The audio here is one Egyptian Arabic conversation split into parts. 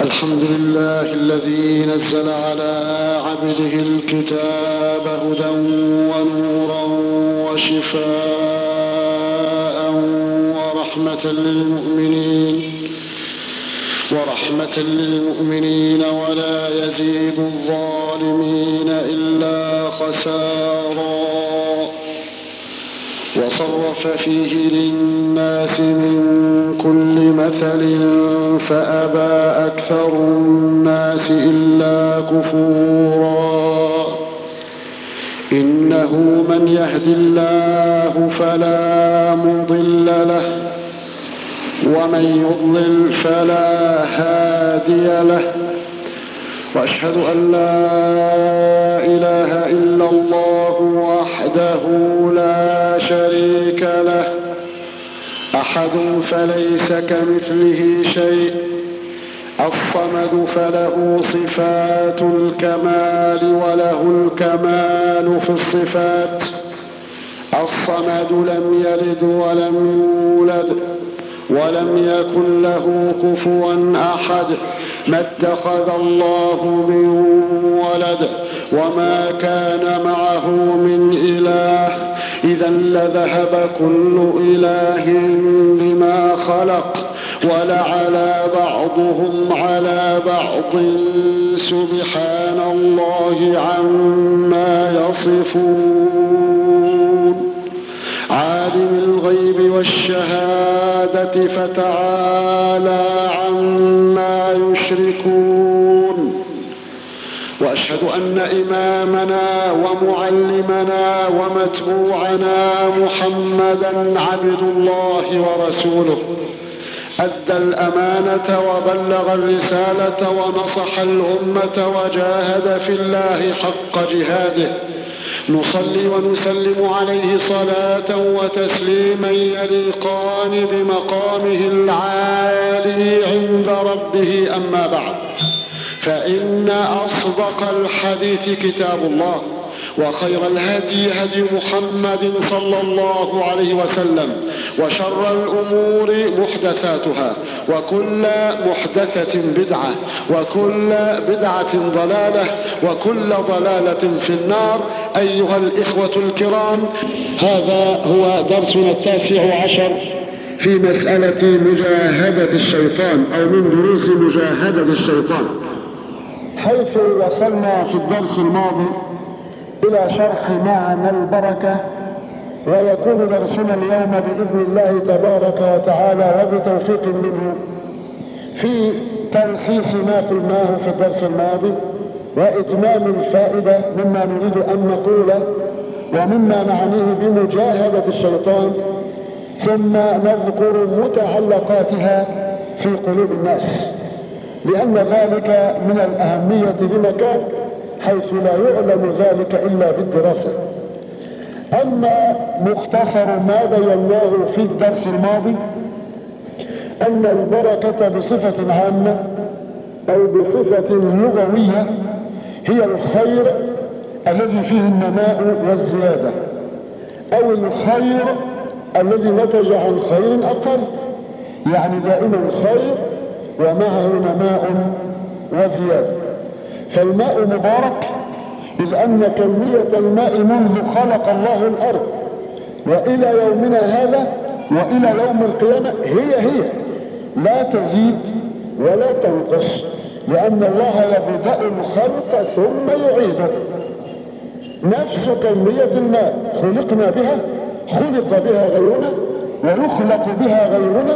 الحمد لله الذي نزل على عبده الكتاب هدى ونورا وشفاء ورحمة للمؤمنين ورحمة للمؤمنين ولا يزيد الظالمين إلا خسارا وصرف فيه للناس من كل مثل فأبى أكثر الناس إلا كفورا إنه من يهد الله فلا مضل له ومن يضلل فلا هادي له واشهد ان لا اله الا الله وحده لا شريك له احد فليس كمثله شيء الصمد فله صفات الكمال وله الكمال في الصفات الصمد لم يلد ولم يولد ولم يكن له كفوا احد ما اتخذ الله من ولد وما كان معه من اله اذا لذهب كل اله بما خلق ولعلى بعضهم على بعض سبحان الله عما يصفون عالم الغيب والشهاده فتعالى عما يشركون واشهد ان امامنا ومعلمنا ومتبوعنا محمدا عبد الله ورسوله ادى الامانه وبلغ الرساله ونصح الامه وجاهد في الله حق جهاده نصلي ونسلم عليه صلاة وتسليما يليقان بمقامه العالي عند ربه أما بعد فإن أصدق الحديث كتاب الله وخير الهدي هدي محمد صلى الله عليه وسلم وشر الأمور محدثاتها وكل محدثة بدعة وكل بدعة ضلالة وكل ضلالة في النار أيها الإخوة الكرام هذا هو درسنا التاسع عشر في مسألة مجاهدة الشيطان أو من دروس مجاهدة الشيطان حيث وصلنا في الدرس الماضي إلى شرح معنى البركة ويكون درسنا اليوم بإذن الله تبارك وتعالى وبتوفيق منه في تلخيص ما قلناه في الدرس الماضي وإتمام الفائدة مما نريد أن نقوله ومما نعنيه بمجاهدة الشيطان ثم نذكر متعلقاتها في قلوب الناس لأن ذلك من الأهمية بمكان حيث لا يعلم ذلك إلا بالدراسة أما مختصر ما بيناه في الدرس الماضي أن البركة بصفة عامة أو بصفة لغوية هي الخير الذي فيه النماء والزيادة أو الخير الذي نتج عن خير أقل يعني دائما خير ومعه نماء وزيادة فالماء مبارك إذ أن كمية الماء منذ خلق الله الأرض وإلى يومنا هذا وإلى يوم القيامة هي هي لا تزيد ولا تنقص لأن الله يبدأ الخلق ثم يعيده نفس كمية الماء خلقنا بها خلق بها غيرنا ويخلق بها غيرنا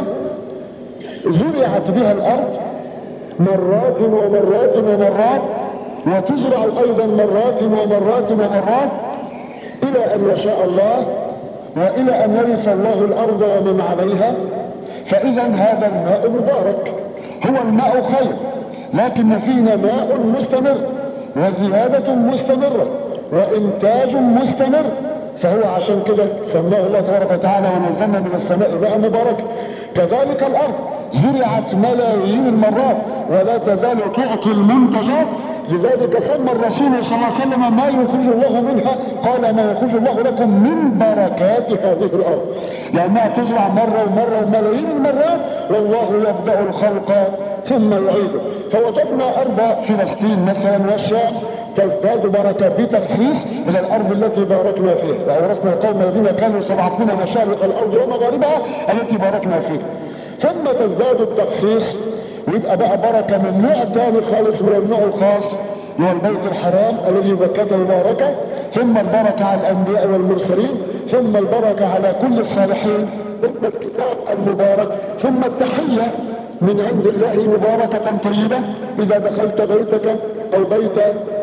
زرعت بها الأرض مرات ومرات ومرات وتزرع أيضا مرات ومرات ومرات إلى أن يشاء الله وإلى أن يرث الله الأرض ومن عليها فإذا هذا الماء مبارك هو الماء خير لكن فيه ماء مستمر وزيادة مستمرة وإنتاج مستمر فهو عشان كده سماه الله تبارك وتعالى ونزلنا من السماء ماء مبارك كذلك الأرض زرعت ملايين المرات ولا تزال تعطي المنتجات لذلك سمى الرسول صلى الله عليه وسلم ما يخرج الله منها قال ما يخرج الله لكم من بركات هذه الارض لانها تزرع مره ومره وملايين المرات والله يبدا الخلق ثم يعيده فوجدنا أرض فلسطين مثلا والشام تزداد بركة بتخصيص إلى الأرض التي باركنا فيها وأورثنا القوم الذين كانوا يستضعفون مشارق الأرض ومغاربها التي باركنا فيها ثم تزداد التخصيص ويبقى بقى بركة من نوع ثاني خالص من النوع الخاص هو البيت الحرام الذي بكته مباركة ثم البركة على الأنبياء والمرسلين ثم البركة على كل الصالحين ثم الكتاب المبارك ثم التحية من عند الله مباركة طيبة إذا دخلت بيتك أو بيت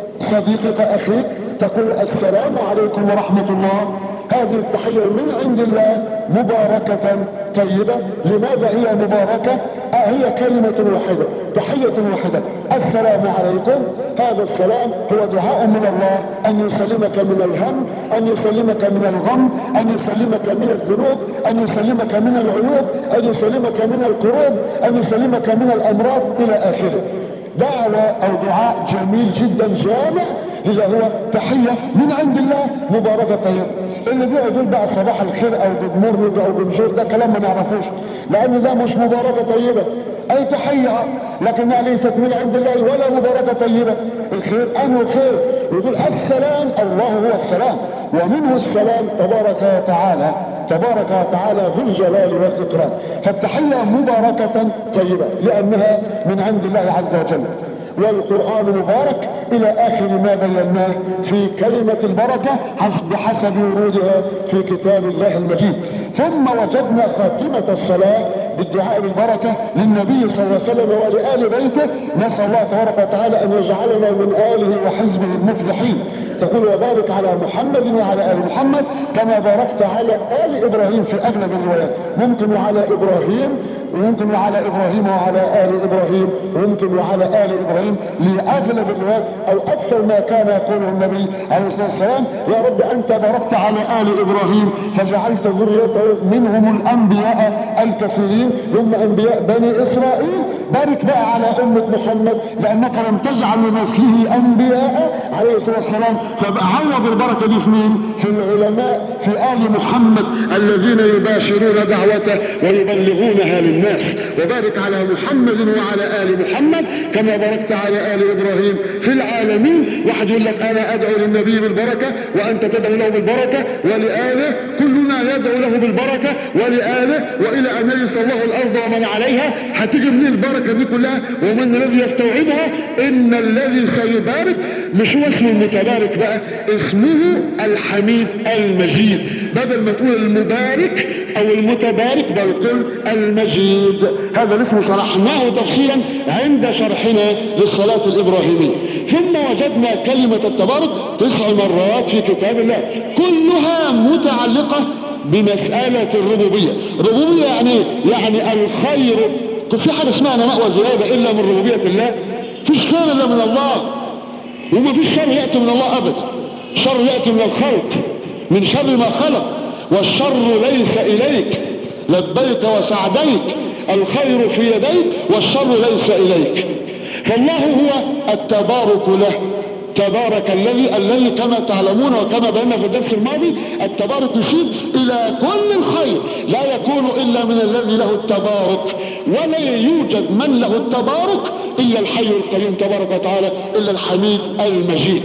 صديقك أخيك تقول السلام عليكم ورحمة الله هذه التحية من عند الله مباركة طيبة لماذا هي مباركة آه هي كلمة واحدة تحية واحدة السلام عليكم هذا السلام هو دعاء من الله أن يسلمك من الهم أن يسلمك من الغم أن يسلمك من الذنوب أن يسلمك من العيوب أن يسلمك من الكروب أن يسلمك من الأمراض إلى آخره دعوة أو دعاء جميل جدا جامع إذا هو تحية من عند الله مباركة طيبة اللي بيقعد بقى صباح الخير او بمر او بمجور ده كلام ما نعرفوش لان ده مش مباركة طيبة اي تحية لكنها ليست من عند الله ولا مباركة طيبة الخير انه خير يقول السلام الله هو السلام ومنه السلام تبارك وتعالى تبارك وتعالى ذو الجلال والاكرام فالتحية مباركة طيبة لانها من عند الله عز وجل والقرآن مبارك إلى آخر ما بيناه في كلمة البركة حسب بحسب ورودها في كتاب الله المجيد ثم وجدنا خاتمة الصلاة بالدعاء بالبركة للنبي صلى الله عليه وسلم ولآل بيته نسأل الله تبارك وتعالى أن يجعلنا من آله وحزبه المفلحين تقول وبارك على محمد وعلى آل محمد كما باركت على آل إبراهيم في أغلب الروايات ممكن وعلى إبراهيم وممكن وعلى ابراهيم وعلى ال ابراهيم وممكن وعلى ال ابراهيم لاغلب الروايات او اكثر ما كان يقوله النبي عليه الصلاه والسلام يا رب انت باركت على ال ابراهيم فجعلت ذريته منهم الانبياء الكثيرين هم انبياء بني اسرائيل بارك بقى على امه محمد لانك لم تجعل لنسله انبياء عليه الصلاه والسلام فبقى عوض البركه دي في مين؟ في العلماء في ال محمد الذين يباشرون دعوته ويبلغونها للناس الناس وبارك على محمد وعلى آل محمد كما باركت على آل إبراهيم في العالمين واحد يقول لك أنا أدعو للنبي بالبركة وأنت تدعو له بالبركة ولآله كلنا يدعو له بالبركة ولآله وإلى أن يرث الله الأرض ومن عليها هتيجي منين البركة دي كلها ومن الذي يستوعبها إن الذي سيبارك مش هو اسمه المتبارك بقى اسمه الحميد المجيد بدل ما تقول المبارك او المتبارك بل قل المجيد هذا الاسم شرحناه تفصيلا عند شرحنا للصلاة الابراهيمية ثم وجدنا كلمة التبارك تسع مرات في كتاب الله كلها متعلقة بمسألة الربوبية ربوبية يعني يعني الخير في حاجة اسمها نماء وزيادة إلا من ربوبية الله فيش خير إلا من الله وما فيش شر يأتي من الله أبدا شر يأتي من الخلق من شر ما خلق والشر ليس إليك لبيك وسعديك الخير في يديك والشر ليس إليك فالله هو التبارك له تبارك الذي الذي كما تعلمون وكما بينا في الدرس الماضي التبارك يشير الى كل الخير لا يكون الا من الذي له التبارك ولا يوجد من له التبارك الا الحي القيوم تبارك وتعالى الا الحميد المجيد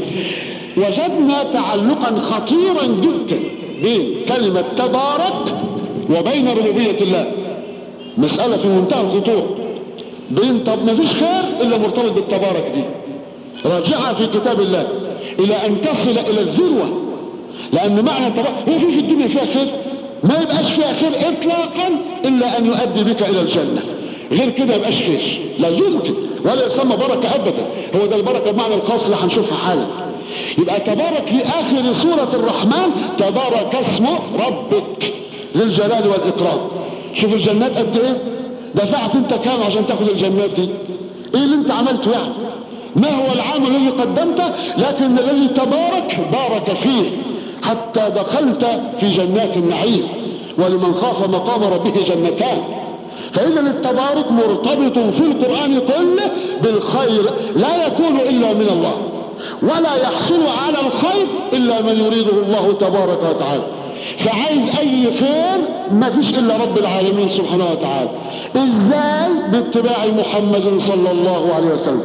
وجدنا تعلقا خطيرا جدا بين كلمة تبارك وبين ربوبية الله مسألة في منتهى الخطورة بين طب ما فيش خير إلا مرتبط بالتبارك دي راجعها في كتاب الله إلى أن تصل إلى الذروة لأن معنى التبارك هو في في الدنيا فيها خير ما يبقاش فيها خير إطلاقا إلا أن يؤدي بك إلى الجنة غير كده يبقاش خير لا يمكن ولا يسمى بركة أبدا هو ده البركة بمعنى الخاص اللي هنشوفها حالا يبقى تبارك في آخر سورة الرحمن تبارك اسم ربك ذي الجلال والإكرام شوف الجنات قد إيه دفعت أنت كام عشان تاخد الجنات دي إيه اللي أنت عملته يعني ما هو العام الذي قدمته لكن الذي تبارك بارك فيه حتى دخلت في جنات النعيم ولمن خاف مقام ربه جنتان فإذا التبارك مرتبط في القرآن كله بالخير لا يكون إلا من الله ولا يحصل على الخير إلا من يريده الله تبارك وتعالى فعايز اي خير ما فيش الا رب العالمين سبحانه وتعالى ازاي باتباع محمد صلى الله عليه وسلم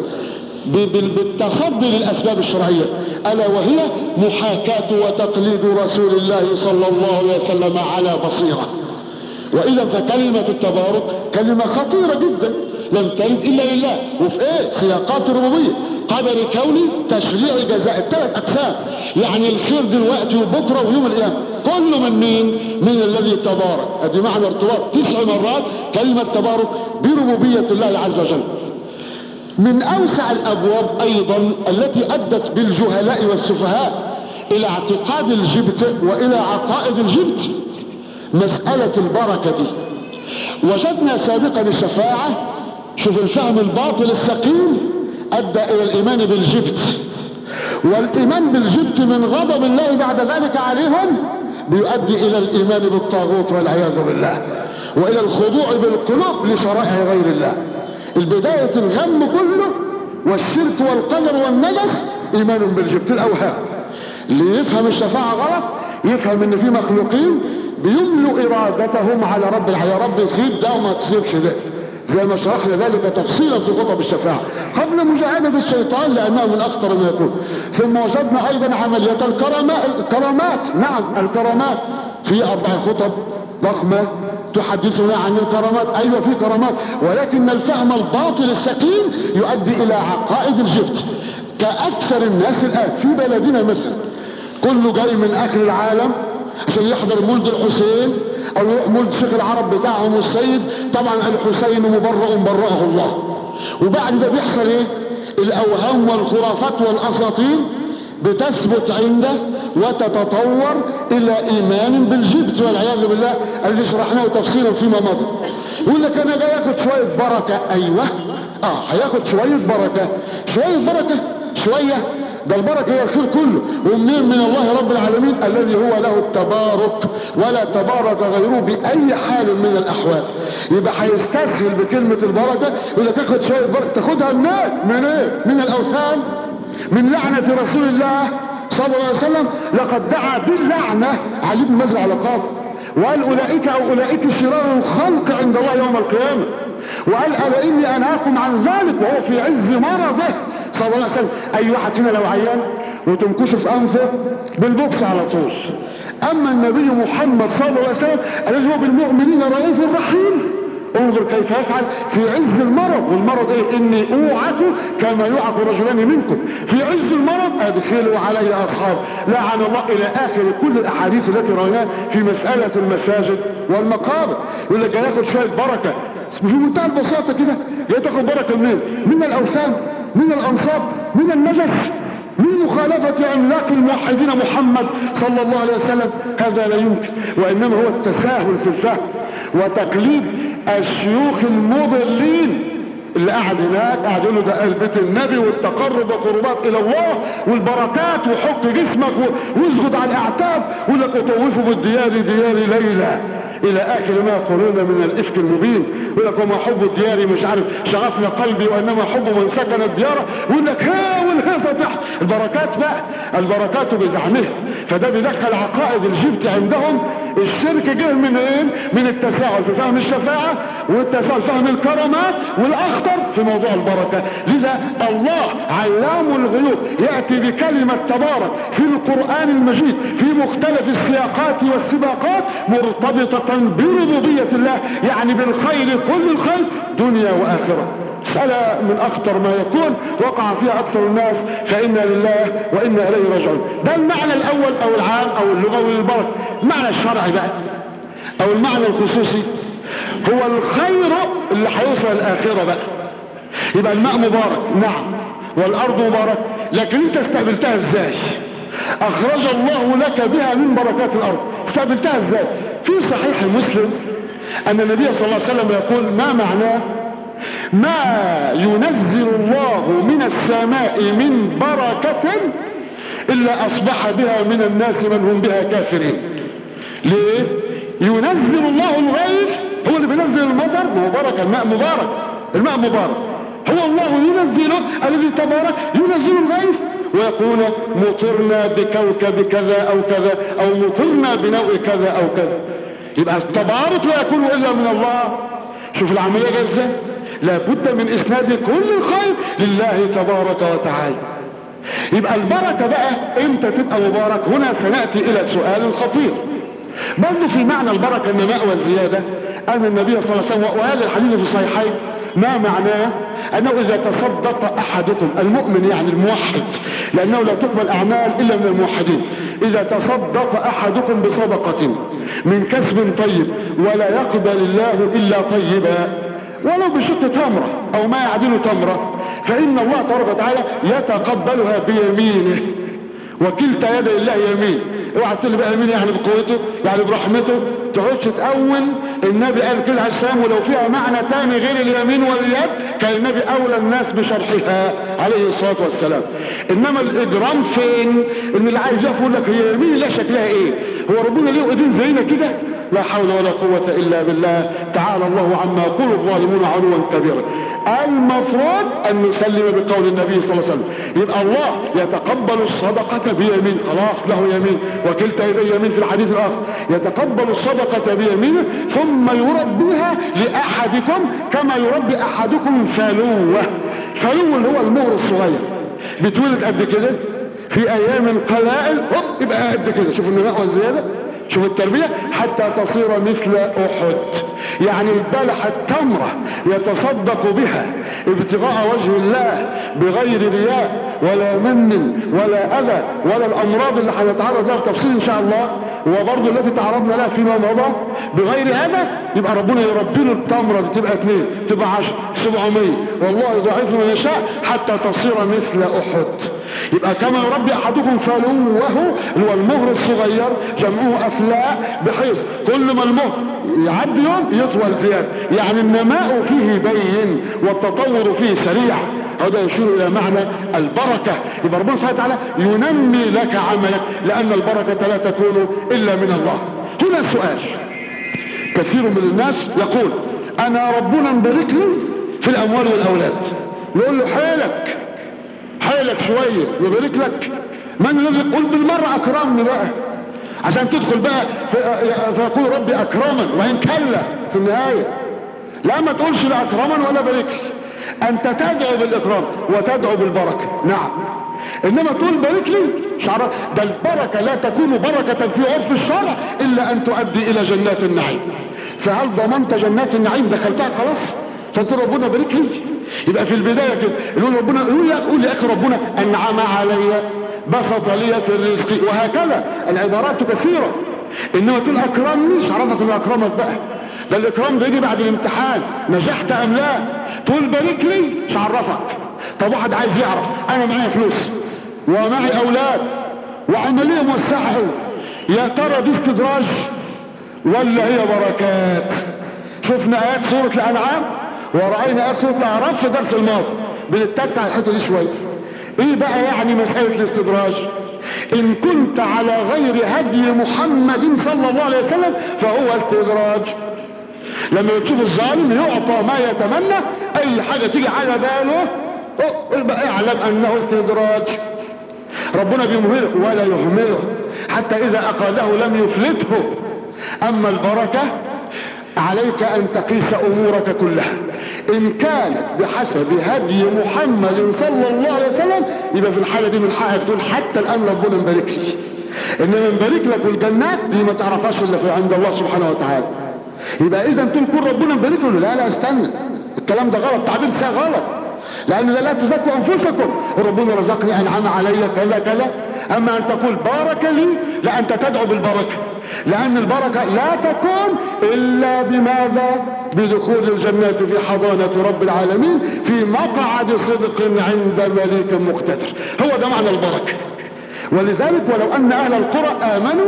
بالتصدي للاسباب الشرعيه الا وهي محاكاه وتقليد رسول الله صلى الله عليه وسلم على بصيره واذا فكلمه التبارك كلمه خطيره جدا لم ترد الا لله وفي ايه سياقات الربوبيه قدر كوني تشريع جزاء الثلاث اقسام يعني الخير دلوقتي وبكره ويوم القيامه كله من مين من الذي تبارك ادي معنى ارتباط تسع مرات كلمه تبارك بربوبيه الله عز وجل من اوسع الابواب ايضا التي ادت بالجهلاء والسفهاء الى اعتقاد الجبت والى عقائد الجبت مسألة البركة دي وجدنا سابقا الشفاعة شوف الفهم الباطل السقيم ادى الى الايمان بالجبت والايمان بالجبت من غضب الله بعد ذلك عليهم بيؤدي الى الايمان بالطاغوت والعياذ بالله والى الخضوع بالقلوب لشرائع غير الله البداية الغم كله والشرك والقدر والنجس ايمان بالجبت الاوهام اللي يفهم الشفاعة غلط يفهم ان في مخلوقين بيملوا ارادتهم على رب العالمين يا رب يصيب ده وما تصيبش ده زي ما شرحنا ذلك تفصيلا في خطب الشفاعة قبل مجاهدة الشيطان لأنه من أخطر ما يكون ثم وجدنا أيضا عملية الكرامات الكرامات نعم الكرامات في أربع خطب ضخمة تحدثنا عن الكرامات أيوة في كرامات ولكن الفهم الباطل السقيم يؤدي إلى عقائد الجبت كأكثر الناس الآن في بلدنا مثلا كله جاي من آخر العالم عشان يحضر مولد الحسين او يروح مولد شيخ العرب بتاعهم السيد طبعا الحسين مبرأ برأه الله وبعد ده بيحصل ايه الاوهام والخرافات والاساطير بتثبت عنده وتتطور الى ايمان بالجبت والعياذ بالله الذي شرحناه تفصيلا فيما مضى يقول لك انا جاي اخد شويه بركه ايوه اه هياخد شويه بركه شويه بركه شويه ده البركة هي الخير كله ومنين من الله رب العالمين الذي هو له التبارك ولا تبارك غيره بأي حال من الأحوال يبقى هيستسهل بكلمة البركة يقول لك اخد شوية بركة تاخدها منين؟ من ايه؟ من الأوثان من لعنة رسول الله صلى الله عليه وسلم لقد دعا باللعنة علي بن مزع لقاب وقال أولئك أو أولئك شرار الخلق عند الله يوم القيامة وقال ألا إني أنهاكم عن ذلك وهو في عز مرضه صلى الله عليه وسلم اي واحد هنا لو عيان وتنكشه في انفه بالبوكس على طول اما النبي محمد صلى الله عليه وسلم الذي هو بالمؤمنين رؤوف رحيم انظر كيف يفعل في عز المرض والمرض ايه اني اوعك كما يوعك رجلان منكم في عز المرض ادخلوا علي اصحاب لعن الله الى اخر كل الاحاديث التي رويناها في مسألة المساجد والمقابر يقول لك ياخد شوية بركة في منتهى البساطة كده جاي تاخد بركة منين من الاوثان من الانصاب من النجس من مخالفة عملاق الموحدين محمد صلى الله عليه وسلم هذا لا يمكن وإنما هو التساهل في الفهم وتقليد الشيوخ المضلين اللي قاعد هناك قاعد يقول له ده بيت النبي والتقرب وقربات الى الله والبركات وحط جسمك واسجد على الاعتاب ويقول لك اطوفوا بالديار ديار ليلى الى اخر ما يقولون من الافك المبين يقول لك وما حب الديار مش عارف شغفنا قلبي وانما حب من سكن الديار يقول لك ها والهيصه تحت البركات بقى البركات بزعمها فده بيدخل عقائد الجبت عندهم الشرك جه من ايه من التساهل في فهم الشفاعة والتساهل في فهم الكرامات والاخطر في موضوع البركة لذا الله علام الغيوب يأتي بكلمة تبارك في القرآن المجيد في مختلف السياقات والسباقات مرتبطة بربوبية الله يعني بالخير كل الخير دنيا واخرة مسألة من أخطر ما يكون وقع فيها أكثر الناس فإنا لله وإنا إليه راجعون ده المعنى الأول أو العام أو اللغوي للبركة المعنى الشرعي بقى أو المعنى الخصوصي هو الخير اللي هيوصل الآخرة بقى يبقى الماء مبارك نعم والأرض مبارك لكن أنت استقبلتها إزاي أخرج الله لك بها من بركات الأرض استقبلتها إزاي في صحيح مسلم أن النبي صلى الله عليه وسلم يقول ما معناه ما ينزل الله من السماء من بركة إلا أصبح بها من الناس من هم بها كافرين ليه؟ ينزل الله الغيث هو اللي بينزل المطر ما هو بركة الماء مبارك الماء مبارك هو الله ينزله الذي تبارك ينزل الغيث ويقولون مطرنا بكوكب كذا او كذا او مطرنا بنوع كذا او كذا يبقى التبارك لا يكون الا من الله شوف العمليه جايه ازاي لابد من اسناد كل الخير لله تبارك وتعالى يبقى البركه بقى امتى تبقى مبارك هنا سناتي الى سؤال خطير برضه في معنى البركه النماء والزياده ان النبي صلى الله عليه وسلم وهذا الحديث في الصحيحين ما معناه انه اذا تصدق احدكم المؤمن يعني الموحد لانه لا تقبل اعمال الا من الموحدين اذا تصدق احدكم بصدقه من كسب طيب ولا يقبل الله الا طيبا ولو بشق تمره او ما يعدل تمره فان الله تبارك وتعالى يتقبلها بيمينه وكلتا يدي الله يمين اوعى تقول بقى يمين يعني بقوته يعني برحمته تقعدش تأول النبي قال كده عليه السلام ولو فيها معنى تاني غير اليمين واليد كان النبي اولى الناس بشرحها عليه الصلاه والسلام انما الاجرام فين ان اللي عايز يقف يقول لك هي يمين لا شكلها ايه هو ربنا ليه ايدين زينا كده لا حول ولا قوة الا بالله تعالى الله عما يقول الظالمون علوا كبيرا المفروض ان نسلم بقول النبي صلى الله عليه وسلم يبقى الله يتقبل الصدقة بيمين خلاص له يمين وكلتا يدي يمين في الحديث الاخر يتقبل الصدقة بيمينه ثم يربيها لاحدكم كما يربي احدكم فلوة فلو اللي هو المهر الصغير بتولد قد كده في ايام قلائل هوب يبقى قد كده شوف النماء والزياده شوف التربية حتى تصير مثل أحد يعني البلح التمرة يتصدق بها ابتغاء وجه الله بغير رياء ولا من ولا أذى ولا الأمراض اللي هنتعرض لها بتفصيل إن شاء الله وبرضه التي تعرضنا لها فيما مضى بغير هذا يبقى ربنا يربي له التمرة دي تبقى اثنين تبقى 10 700 والله يضاعف من يشاء حتى تصير مثل أحد يبقى كما يربي احدكم فلوه اللي هو المهر الصغير جمعه افلاء بحيث كل ما المهر يعدي يوم يطول زياده يعني النماء فيه بين والتطور فيه سريع هذا يشير الى معنى البركه يبقى ربنا سبحانه وتعالى ينمي لك عملك لان البركه لا تكون الا من الله هنا السؤال كثير من الناس يقول انا ربنا مبارك لي في الاموال والاولاد نقول له حيلك حيلك شوية يبارك لك من الذي قل بالمرة اكرمني بقى عشان تدخل بقى فيقول ربي اكرما وان كلا في النهاية لا ما تقولش لا اكرما ولا بارك لي انت تدعو بالاكرام وتدعو بالبركة نعم انما تقول بارك لي شعر ده البركة لا تكون بركة في عرف الشرع الا ان تؤدي الى جنات النعيم فهل ضمنت جنات النعيم دخلتها خلاص فانت ربنا بارك لي يبقى في البداية كده يقول ربنا يقول لك قول يا اخي ربنا انعم علي بسط لي في الرزق وهكذا العبارات كثيرة انما تقول اكرمني مش عرفك انه اكرمك بقى ده الاكرام ده يجي بعد الامتحان نجحت ام لا تقول بارك لي مش عرفك طب واحد عايز يعرف انا معايا فلوس ومعي اولاد وعملية موسعة يا ترى دي استدراج ولا هي بركات شفنا ايات سورة الانعام ورأينا ايات سورة الاعراف في درس الماضي بنتتع الحتة دي شوية ايه بقى يعني مسألة الاستدراج ان كنت على غير هدي محمد صلى الله عليه وسلم فهو استدراج لما تشوف الظالم يعطى ما يتمنى اي حاجة تيجي على باله يبقى اعلم انه استدراج ربنا بيمهله ولا يهمله حتى اذا اخذه لم يفلته اما البركة عليك ان تقيس امورك كلها ان كانت بحسب هدي محمد صلى الله عليه وسلم يبقى في الحالة دي من حقك تقول حتى الان ربنا مبارك لي انما مبارك لك والجنات دي ما تعرفهاش الا في عند الله سبحانه وتعالى يبقى اذا تقول كل ربنا مبارك له لا لا استنى الكلام ده غلط تعبير ساعة غلط لان لا تزكوا انفسكم ربنا رزقني انعم علي كذا كذا اما ان تقول بارك لي لا انت تدعو بالبركه لان البركه لا تكون الا بماذا بدخول الجنات في حضانه رب العالمين في مقعد صدق عند مليك مقتدر هو ده معنى البركه ولذلك ولو ان اهل القرى امنوا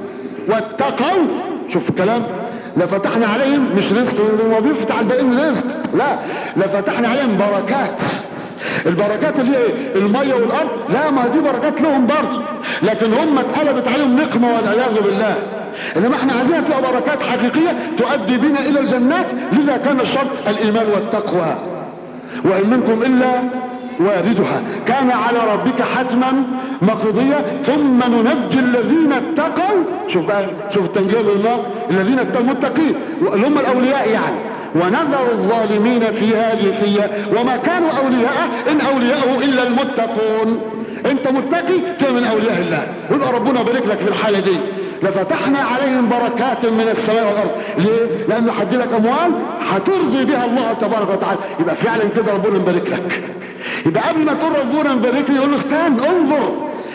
واتقوا شوف الكلام لفتحنا عليهم مش رزق ما بيفتح الباقيين رزق لا لفتحنا عليهم بركات البركات اللي هي المية والارض لا ما دي بركات لهم برضه لكن هم اتقلبت عليهم نقمة والعياذ بالله انما احنا عايزين تبقى بركات حقيقية تؤدي بنا الى الجنات لذا كان الشرط الايمان والتقوى وان منكم الا واردها كان على ربك حتما مقضية ثم ننجي الذين اتقوا شوف بقى شوف التنجيل للنار الذين اتقوا متقين اللي هم الاولياء يعني ونذر الظالمين فيها جثيا وما كانوا اولياء ان اولياءه الا المتقون انت متقي تبقى من اولياء الله ويبقى ربنا بارك لك في الحاله دي لفتحنا عليهم بركات من السماء والارض ليه لانه هدي لك اموال هترضي بها الله تبارك وتعالى يبقى فعلا كده ربنا مبارك لك يبقى قبل ما تقول ربنا مبارك لي يقول له استنى انظر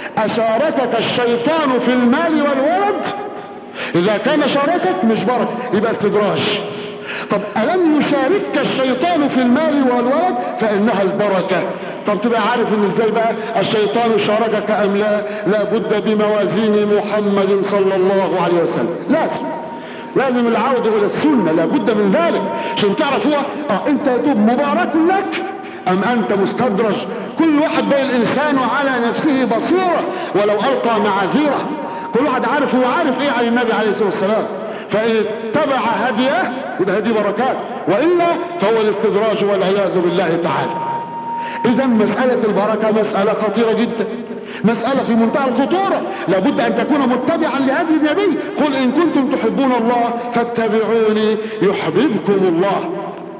اشاركك الشيطان في المال والولد اذا كان شاركك مش بركه يبقى استدراج طب ألم يشاركك الشيطان في المال والولد فإنها البركة طب تبقى عارف ان ازاي بقى الشيطان شاركك ام لا لابد بموازين محمد صلى الله عليه وسلم لازم لازم العودة الى السنة لابد من ذلك عشان تعرف هو اه انت يتوب مبارك لك ام انت مستدرج كل واحد بين الانسان على نفسه بصيرة ولو القى معاذيره كل واحد عارف هو عارف ايه عن النبي عليه الصلاة والسلام فإن اتبع هديه يبقى هدي بركات وإلا فهو الاستدراج والعياذ بالله تعالى إذا مسألة البركة مسألة خطيرة جدا مسألة في منتهى الخطورة لابد أن تكون متبعا لهدي النبي قل إن كنتم تحبون الله فاتبعوني يحببكم الله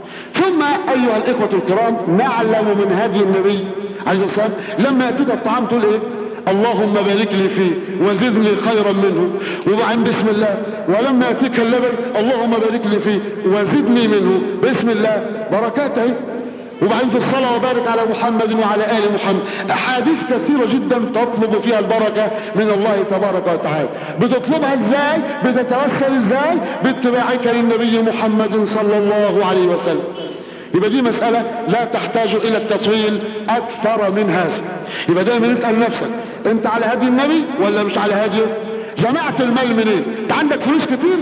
ثم أيها الإخوة الكرام نعلم من هدي النبي عليه الصلاة والسلام لما يأتيك الطعام تقول إيه اللهم بارك لي فيه وزدني خيرا منه وبعدين بسم الله ولما ياتيك اللبن اللهم بارك لي فيه وزدني منه بسم الله بركات اهي وبعدين في الصلاة وبارك على محمد وعلى آل محمد أحاديث كثيرة جدا تطلب فيها البركة من الله تبارك وتعالى بتطلبها ازاي بتتوسل ازاي باتباعك للنبي محمد صلى الله عليه وسلم يبقى دي مسألة لا تحتاج إلى التطويل أكثر من هذا يبقى دايما اسأل نفسك أنت على هدي النبي ولا مش على هديه جمعت المال منين أنت عندك فلوس كتير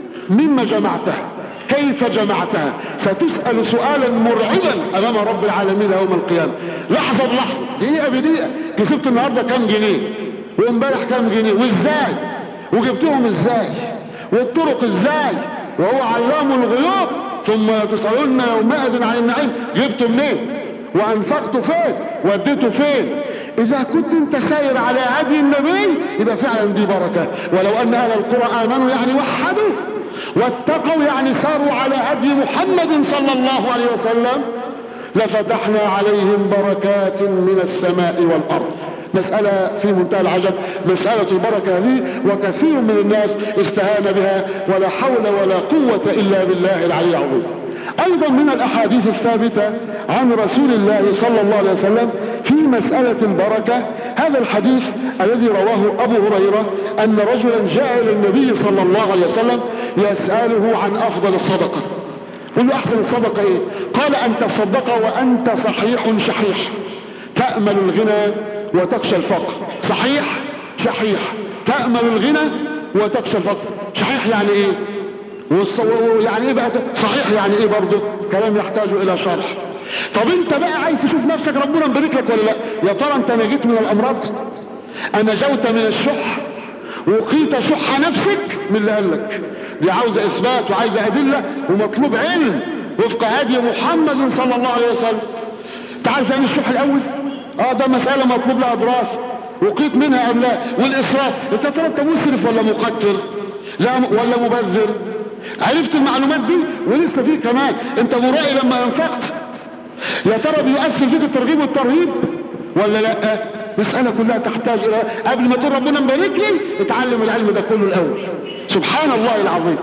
مما جمعتها كيف جمعتها ستسأل سؤالا مرعبا أمام رب العالمين يوم القيامة لحظة بلحظة دقيقة بدقيقة كسبت النهاردة كام جنيه وامبارح كام جنيه وازاي وجبتهم ازاي والطرق ازاي وهو علام الغيوب ثم تسألون يومئذ عن النعيم جبته منين وانفقته فين وديته فين اذا كنت انت ساير على هدي النبي يبقى فعلا دي بركة ولو ان اهل القرى امنوا يعني وحدوا واتقوا يعني ساروا على هدي محمد صلى الله عليه وسلم لفتحنا عليهم بركات من السماء والارض مسألة في منتهى العجب مسألة البركة هذه وكثير من الناس استهان بها ولا حول ولا قوة إلا بالله العلي العظيم أيضا من الأحاديث الثابتة عن رسول الله صلى الله عليه وسلم في مسألة البركة هذا الحديث الذي رواه أبو هريرة أن رجلا جاء إلى النبي صلى الله عليه وسلم يسأله عن أفضل الصدقة قل له أحسن الصدقة إيه قال أن تصدق وأنت صحيح شحيح تأمل الغنى وتخشى الفقر صحيح شحيح تأمل الغنى وتخشى الفقر شحيح يعني ايه يعني ايه بقى صحيح يعني ايه برضه كلام يحتاج الى شرح طب انت بقى عايز تشوف نفسك ربنا مبارك لك ولا لا يا ترى انت نجيت من الامراض نجوت من الشح وقيت شح نفسك من اللي قال لك دي عاوزه اثبات وعايزه ادله ومطلوب علم وفق هدي محمد صلى الله عليه وسلم تعرف يعني الشح الاول اه ده مسألة مطلوب لها دراسة وقيت منها ام لا والاسراف انت ترى انت مسرف ولا مقتر لا ولا مبذر عرفت المعلومات دي ولسه في كمان انت مرائي لما انفقت يا ترى بيؤثر فيك الترغيب والترهيب ولا لا مسألة كلها تحتاج الى قبل ما تقول ربنا مبارك لي اتعلم العلم ده كله الاول سبحان الله العظيم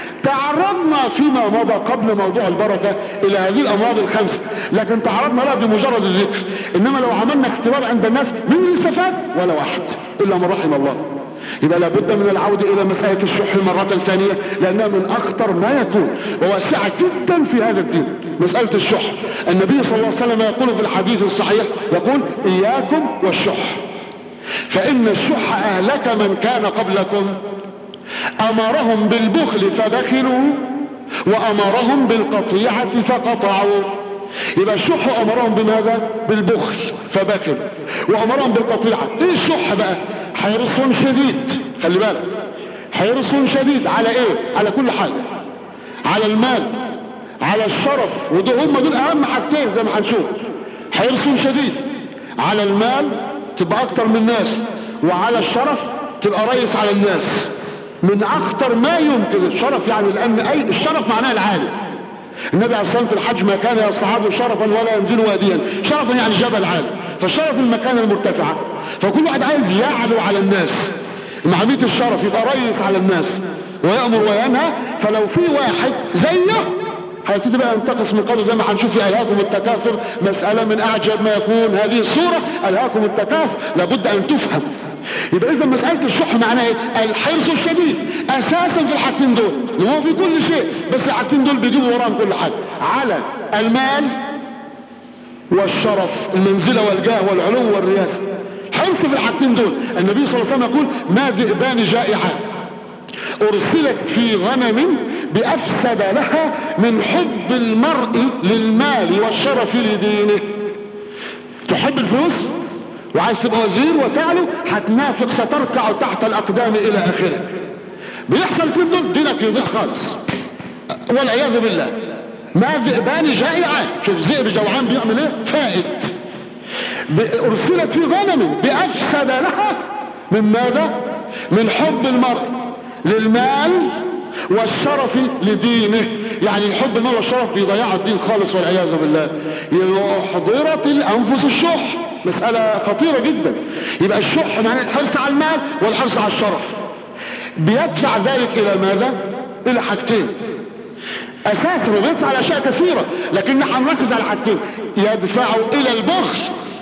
تعرضنا فيما مضى قبل موضوع البركة الى هذه الامراض الخمسة لكن تعرضنا لها بمجرد الذكر انما لو عملنا اختبار عند الناس مين اللي استفاد ولا واحد الا من رحم الله يبقى لابد من العودة الى مسألة الشح مرة ثانية لانها من اخطر ما يكون وواسعة جدا في هذا الدين مسألة الشح النبي صلى الله عليه وسلم يقول في الحديث الصحيح يقول اياكم والشح فان الشح اهلك من كان قبلكم امرهم بالبخل فبخلوا وامرهم بالقطيعة فقطعوا يبقى الشح امرهم بماذا بالبخل فبخلوا وامرهم بالقطيعة ايه الشح بقى حرص شديد خلي بالك حرص شديد على ايه على كل حاجة على المال على الشرف ودول هم دول اهم حاجتين زي ما هنشوف حرص شديد على المال تبقى اكتر من الناس وعلى الشرف تبقى رئيس على الناس من اخطر ما يمكن الشرف يعني لان اي الشرف معناه العالي النبي عليه الصلاه في الحج ما كان يصعد شرفا ولا ينزل واديا شرفا يعني جبل عالي فالشرف المكانه المرتفعه فكل واحد عايز يعلو على الناس مع ميت الشرف يبقى رئيس على الناس ويأمر وينهى فلو في واحد زيه هيبتدي بقى ينتقص من قبل زي ما هنشوف في الهاكم التكاثر مسألة من أعجب ما يكون هذه الصورة الهاكم التكاثر لابد أن تفهم يبقى إذا مسألة الشح معناها إيه؟ الحرص الشديد أساسا في الحاجتين دول اللي هو في كل شيء بس الحاجتين دول بيجيبوا وراهم كل حاجة على المال والشرف المنزلة والجاه والعلو والرياسة حرص في الحاجتين دول النبي صلى الله عليه وسلم يقول ما ذئبان جائعان ارسلت في غنم بافسد لها من حب المرء للمال والشرف لدينه تحب الفلوس وعايز تبقى وزير وتعلو هتنافق ستركع تحت الاقدام الى اخره بيحصل كل دول دينك يضيع خالص والعياذ بالله ما ذئبان جائعان شوف ذئب جوعان بيعمل ايه فائت ارسلت في غنم بافسد لها من ماذا من حب المرء للمال والشرف لدينه يعني الحب المال والشرف بيضيعوا الدين خالص والعياذ بالله حضرت الانفس الشح مسألة خطيرة جدا يبقى الشح معناه الحرص على المال والحرص على الشرف بيدفع ذلك الى ماذا الى حاجتين اساسا وبيدفع على اشياء كثيرة لكن هنركز على حاجتين يدفع الى البخل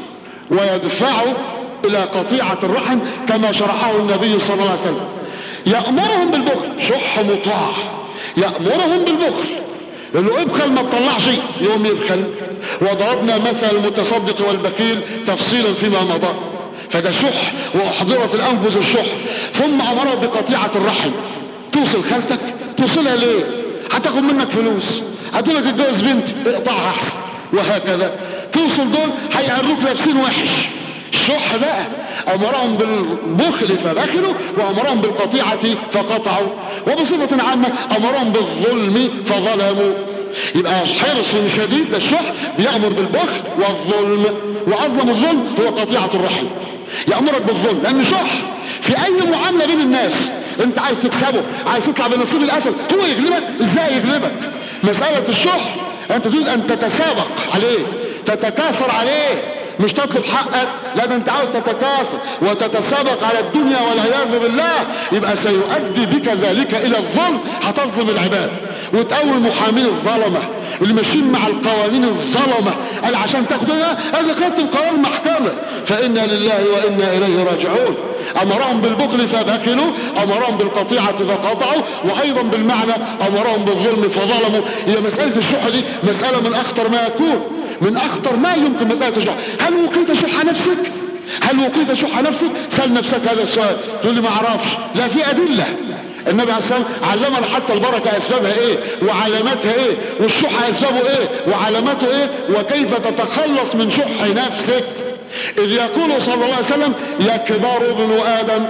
ويدفع الى قطيعة الرحم كما شرحه النبي صلى الله عليه وسلم يأمرهم بالبخل شح مطاع يأمرهم بالبخل لانه ابخل ما تطلعش يوم يبخل وضربنا مثل المتصدق والبكيل تفصيلا فيما مضى فده شح واحضرت الانفس الشح ثم امره بقطيعة الرحم توصل خالتك توصلها ليه هتاخد منك فلوس هتقول لك اتجوز بنتي اقطعها احسن وهكذا توصل دول هيعروك لابسين وحش الشح بقى امرهم بالبخل فبخلوا وامرهم بالقطيعة فقطعوا وبصفة عامة امرهم بالظلم فظلموا يبقى حرص شديد للشح بيأمر بالبخل والظلم واظلم الظلم هو قطيعة الرحم يأمرك بالظلم لان شح في اي معاملة بين الناس انت عايز تكسبه عايز تطلع بنصيب الاسد هو يغلبك ازاي يغلبك مسألة الشح انت تريد ان تتسابق عليه تتكاثر عليه مش تطلب حقك لا ده انت عاوز تتكاثر وتتسابق على الدنيا والعياذ بالله يبقى سيؤدي بك ذلك الى الظلم هتظلم العباد وتقوي محامين الظلمه اللي ماشيين مع القوانين الظلمه قال عشان تاخدوها انا خدت القرار محكمه فانا لله وانا اليه راجعون امرهم بالبخل فبخلوا امرهم بالقطيعه فقطعوا وايضا بالمعنى امرهم بالظلم فظلموا هي مساله الشح دي مساله من اخطر ما يكون من اخطر ما يمكن مسألة الشح هل وقيت شح نفسك هل وقيت شح نفسك سأل نفسك هذا السؤال تقول لي ما اعرفش لا في ادلة النبي عليه الصلاة علمنا حتى البركة اسبابها ايه وعلاماتها ايه والشح اسبابه ايه وعلاماته ايه وكيف تتخلص من شح نفسك اذ يقول صلى الله عليه وسلم يكبر ابن ادم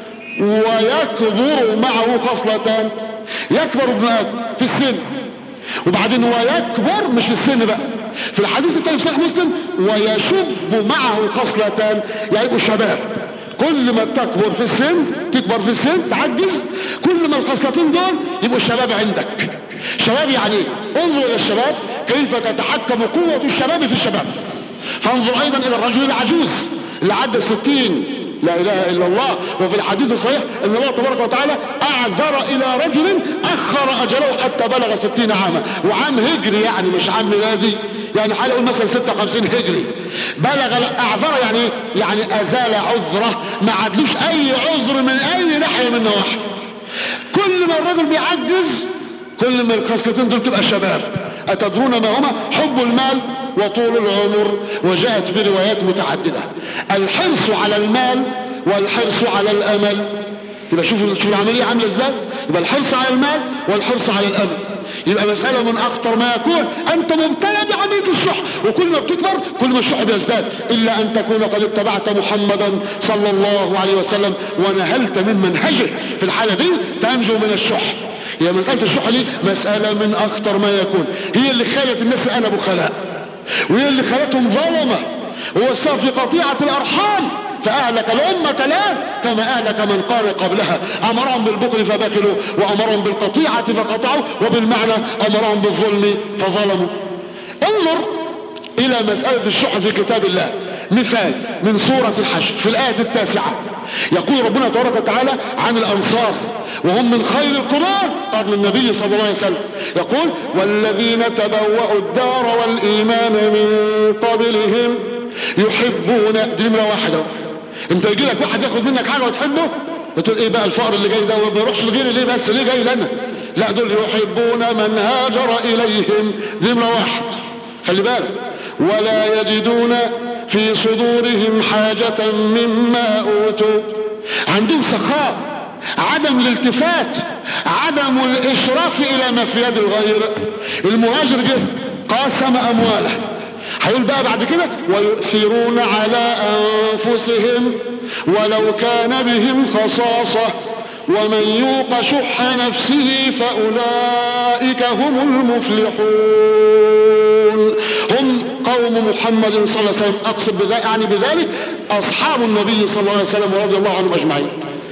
ويكبر معه خصلتان يكبر ابن ادم في السن وبعدين هو يكبر مش في السن بقى في الحديث الثاني في صحيح مسلم ويشب معه خصلتان يعني يبقوا شباب كل ما تكبر في السن تكبر في السن تعجز كل ما الخصلتين دول يبقوا الشباب عندك شباب يعني ايه انظر الى الشباب كيف تتحكم قوة الشباب في الشباب فانظر ايضا الى الرجل العجوز اللي عدى الستين لا اله الا الله وفي الحديث الصحيح ان الله تبارك وتعالى اعذر الى رجل اخر اجله حتى بلغ ستين عاما وعام هجري يعني مش عام ميلادي يعني حالي اقول مثلا 56 هجري بلغ اعذر يعني يعني ازال عذره ما عدلوش اي عذر من اي ناحيه من النواحي كل ما الرجل بيعجز كل ما الخصلتين دول تبقى شباب اتدرون ما هما حب المال وطول العمر وجاءت بروايات متعددة الحرص على المال والحرص على الامل يبقى شوفوا شوف العملية عاملة ازاي يبقى الحرص على المال والحرص على الامل يبقى مسألة من اخطر ما يكون انت مبتلى بعملية الشح وكل ما بتكبر كل ما الشح بيزداد الا ان تكون قد اتبعت محمدا صلى الله عليه وسلم ونهلت من منهجه في الحالة دي تنجو من الشح هي مسألة الشح دي مسألة من اخطر ما يكون هي اللي خلت الناس انا بخلاء وهي اللي خلتهم ظلمة هو السبب في قطيعة الأرحام فأهلك الأمة الآن كما أهلك من قال قبلها أمرهم بالبخل فبخلوا وأمرهم بالقطيعة فقطعوا وبالمعنى أمرهم بالظلم فظلموا انظر إلى مسألة الشح في كتاب الله مثال من سورة الحشر في الآية التاسعة يقول ربنا تبارك وتعالى عن الأنصار وهم من خير القرآن قرن النبي صلى الله عليه وسلم يقول والذين تبوأوا الدار والإيمان من قبلهم يحبون دي نمرة واحدة انت يجي لك واحد ياخد منك حاجة وتحبه بتقول ايه بقى الفقر اللي جاي ده وما بيروحش لغيري ليه بس ليه جاي لنا لا دول يحبون من هاجر اليهم دي نمرة واحد خلي بالك ولا يجدون في صدورهم حاجة مما اوتوا عندهم سخاء عدم الالتفات عدم الاشراف الى ما في يد الغير المهاجر جه قاسم امواله هيقول بقى بعد كده ويؤثرون على انفسهم ولو كان بهم خصاصة ومن يوق شح نفسه فاولئك هم المفلحون هم قوم محمد صلى الله عليه وسلم اقصد بذلك يعني بذلك اصحاب النبي صلى الله عليه وسلم ورضي الله عنهم اجمعين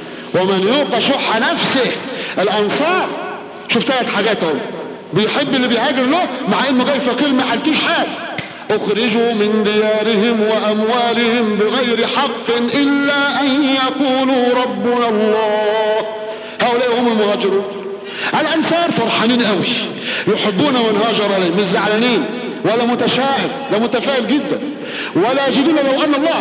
ومن يوق شح نفسه الانصار شوف ثلاث حاجات اهو بيحب اللي بيهاجر له مع انه جاي فقير ما حلتوش حاجه اخرجوا من ديارهم واموالهم بغير حق الا ان يقولوا ربنا الله هؤلاء هم المهاجرون الانصار فرحانين قوي يحبون من هاجر اليهم مش زعلانين ولا متشائم ده متفائل جدا ولا يجدون لو ان الله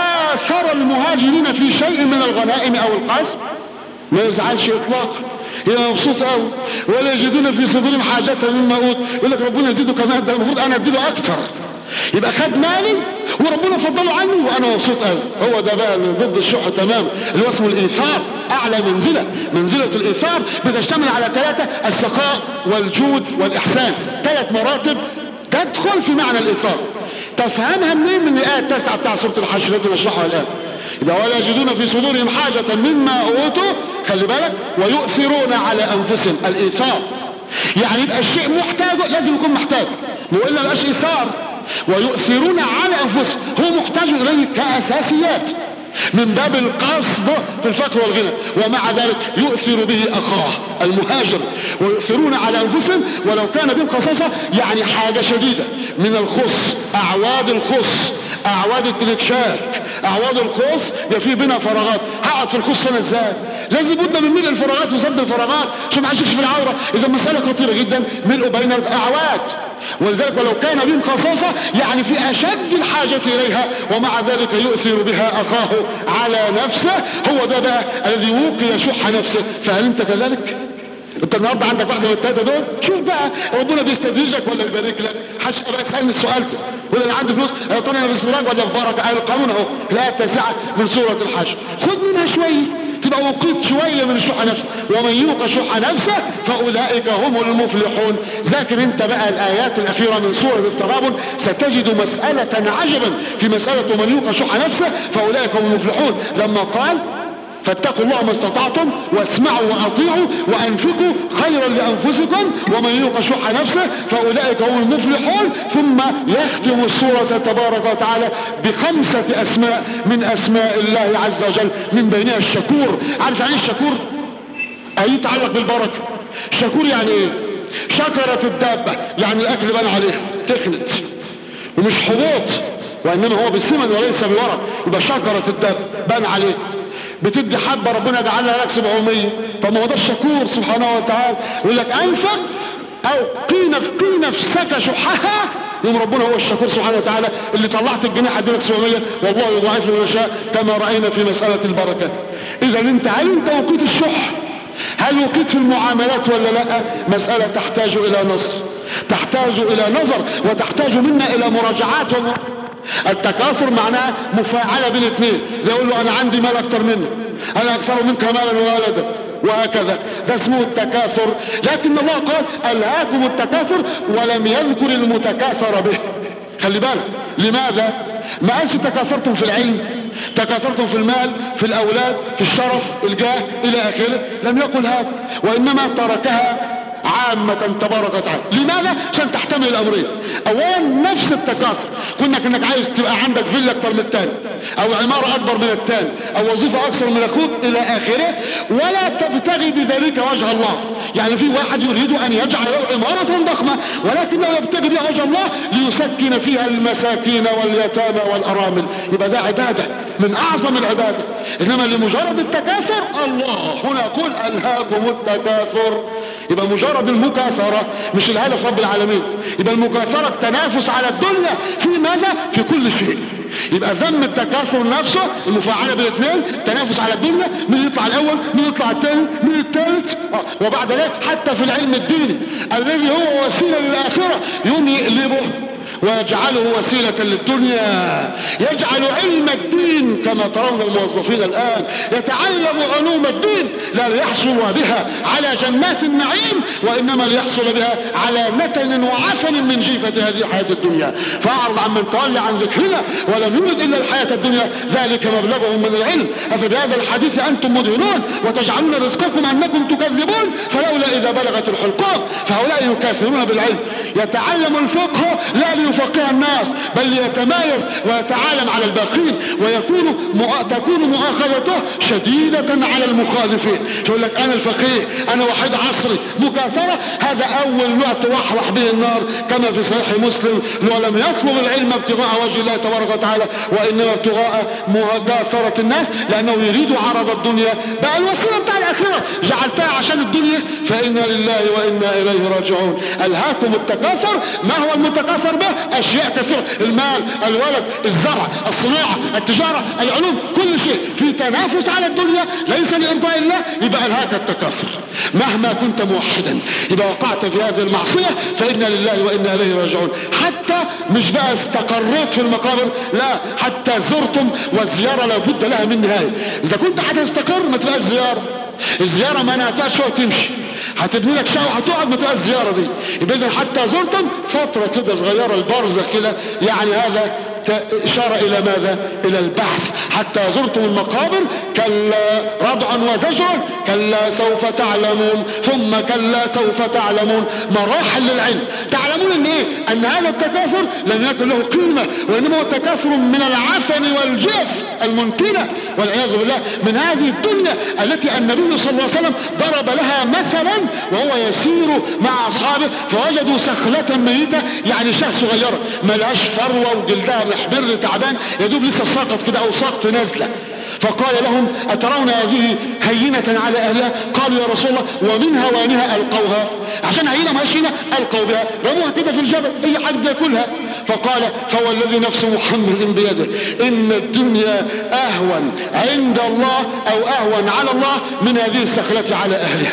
اثر المهاجرين في شيء من الغنائم او القسم ما يزعلش اطلاقا يبقى مبسوط قوي ولا يجدون في صدورهم حاجة مما اوت يقول لك ربنا يزيده كمان ده المفروض انا اديله اكثر يبقى خد مالي وربنا فضله عني وانا مبسوط قوي هو ده بقى اللي ضد الشح تمام اللي هو اسمه الايثار اعلى منزله منزله الايثار بتشتمل على ثلاثه السخاء والجود والاحسان ثلاث مراتب تدخل في معنى الايثار تفهمها منين من الايه التاسعه بتاع سوره الحشر التي نشرحها الان يبقى ولا يجدون في صدورهم حاجة مما أوتوا خلي بالك ويؤثرون على أنفسهم الإيثار يعني يبقى الشيء محتاجه لازم يكون محتاج وإلا مبقاش إيثار ويؤثرون على أنفسهم هو محتاج إليه كأساسيات من باب القصد في الفقر والغنى ومع ذلك يؤثر به أخاه المهاجر ويؤثرون على أنفسهم ولو كان بهم خصاصة يعني حاجة شديدة من الخص أعواد الخص اعواد التلكشاك اعواد الخص يبقى في بينها فراغات هقعد في الخص انا ازاي لازم بد من ملء الفراغات وسد الفراغات عشان ما حدش في العوره اذا مساله خطيره جدا ملء بين الاعواد ولذلك ولو كان بهم خصاصة يعني في أشد الحاجة إليها ومع ذلك يؤثر بها أخاه على نفسه هو ده بقى الذي وقي شح نفسه فهل أنت كذلك؟ انت النهارده عندك واحده من الثلاثه دول شوف بقى ربنا بيستدرجك ولا يبارك لك حش بقى اسالني السؤال ده ولا انا عندي فلوس يا ترى انا في السراج ولا في بركه قال القانون اهو لا تسعه من سوره الحشر خد منها شويه تبقى وقيت شويه من الشح نفسه ومن يوق شح نفسه فاولئك هم المفلحون ذاكر انت بقى الايات الاخيره من سوره التغابن ستجد مساله عجبا في مساله من يوق شح نفسه فاولئك هم المفلحون لما قال فاتقوا الله ما استطعتم واسمعوا واطيعوا وانفقوا خيرا لانفسكم ومن يوق شح نفسه فاولئك هم المفلحون ثم يختم السوره تبارك وتعالى بخمسه اسماء من اسماء الله عز وجل من بينها الشكور عارف يعني الشكور اي يتعلق بالبركه شكور يعني ايه شكرت الدابه يعني الاكل بان عليها تخنت ومش حبوط وانما هو بثمن وليس بورق يبقى شكرت الدابه بان عليه بتدي حبة ربنا جعلها لك 700 طب ما هو ده الشكور سبحانه وتعالى يقول لك انفق او قي قي نفسك شحها يوم ربنا هو الشكور سبحانه وتعالى اللي طلعت الجناح ادي لك 700 والله يضاعف لمن يشاء كما راينا في مساله البركه اذا انت هل انت وقيت الشح هل وقيت في المعاملات ولا لا مساله تحتاج الى نظر تحتاج الى نظر وتحتاج منا الى مراجعات ومراجعات التكاثر معناه مفاعلة بين اثنين زي يقول له انا عندي مال اكتر منك انا اكثر منك مالا وولدا وهكذا ده اسمه التكاثر لكن الله قال الهاكم التكاثر ولم يذكر المتكاثر به خلي بالك لماذا ما قالش تكاثرتم في العلم تكاثرتم في المال في الاولاد في الشرف الجاه الى اخره لم يقل هذا وانما تركها عامة تبارك وتعالى لماذا؟ عشان تحتمل الامرين اولا نفس التكاثر كونك انك عايز تبقى عندك فيلا اكثر من الثاني او عمارة اكبر من الثاني او وظيفة اكثر من اخوك الى اخره ولا تبتغي بذلك وجه الله يعني في واحد يريد ان يجعل له عمارة ضخمة ولكنه يبتغي بها وجه الله ليسكن فيها المساكين واليتامى والارامل يبقى ده عبادة من اعظم العبادة انما لمجرد التكاثر الله هنا قل الهاكم التكاثر يبقى مجرد المكاثرة مش الهدف رب العالمين يبقى المكاثرة التنافس على الدنيا في ماذا في كل شيء يبقى ذم التكاثر نفسه المفاعلة بالاثنين تنافس على الدنيا مين يطلع الاول مين يطلع الثاني مين الثالث آه. وبعد ذلك حتى في العلم الديني الذي هو وسيلة للآخرة يوم يقلبه ويجعله وسيلة للدنيا يجعل علم الدين كما ترون الموظفين الآن يتعلم علوم الدين لا ليحصل بها على جنات النعيم وإنما ليحصل بها على نتن وعفن من جيفة هذه الحياة الدنيا فأعرض عن من تولى عن ذكرنا ولم يرد إلا الحياة الدنيا ذلك مبلغهم من العلم أفبهذا الحديث أنتم مدهنون وتجعلون رزقكم أنكم تكذبون فلولا إذا بلغت الحلقات فهؤلاء يكاثرون بالعلم يتعلم الفقه لا ليفقه الناس بل ليتمايز ويتعالم على الباقين ويكون مؤ... تكون مؤاخذته شديدة على المخالفين يقول لك انا الفقيه انا وحيد عصري مكاثرة هذا اول وقت وحوح به النار كما في صحيح مسلم ولم يطلب العلم ابتغاء وجه الله تبارك وتعالى وانما ابتغاء مكاثرة الناس لانه يريد عرض الدنيا بقى الوسيلة بتاع الاخرة جعلتها عشان الدنيا فانا لله وانا اليه راجعون الهاكم التكاثر ما هو المتكاثر به اشياء كثيرة المال الولد الزرع الصناعة التجارة العلوم كل شيء في تنافس على الدنيا ليس لارضاء الله يبقى الهاك التكاثر مهما كنت موحدا اذا وقعت في هذه المعصية فانا لله وانا اليه راجعون حتى مش بقى استقريت في المقابر لا حتى زرتم والزيارة لابد لها من نهاية اذا كنت هتستقر ما تبقاش زيارة الزيارة ما نهتهاش وتمشي هتبني لك شقه وهتقعد ما تبقى الزياره دي يبقى اذا حتى زرتم فتره كده صغيره البرزه كده يعني هذا إشارة إلى ماذا؟ إلى البحث حتى زرتم المقابر كلا ردعا وزجرا كلا سوف تعلمون ثم كلا سوف تعلمون مراحل للعلم تعلمون ان ايه؟ ان هذا التكاثر لم يكن له قيمة وانما هو تكاثر من العفن والجف المنتنة والعياذ بالله من هذه الدنيا التي النبي صلى الله عليه وسلم ضرب لها مثلا وهو يسير مع اصحابه فوجدوا سخلة ميتة يعني شاه صغيرة ملهاش فروة وجلدها محمر تعبان يا دوب لسه ساقط كده او ساقط نازله فقال لهم أترون هذه هينة على أهلها قالوا يا رسول الله ومن هوانها ألقوها عشان هينة ما هينة ألقوا بها رموها كده في الجبل أي حد ياكلها فقال فهو الذي نفس محمد بيده إن الدنيا أهون عند الله أو أهون على الله من هذه السخلة على أهلها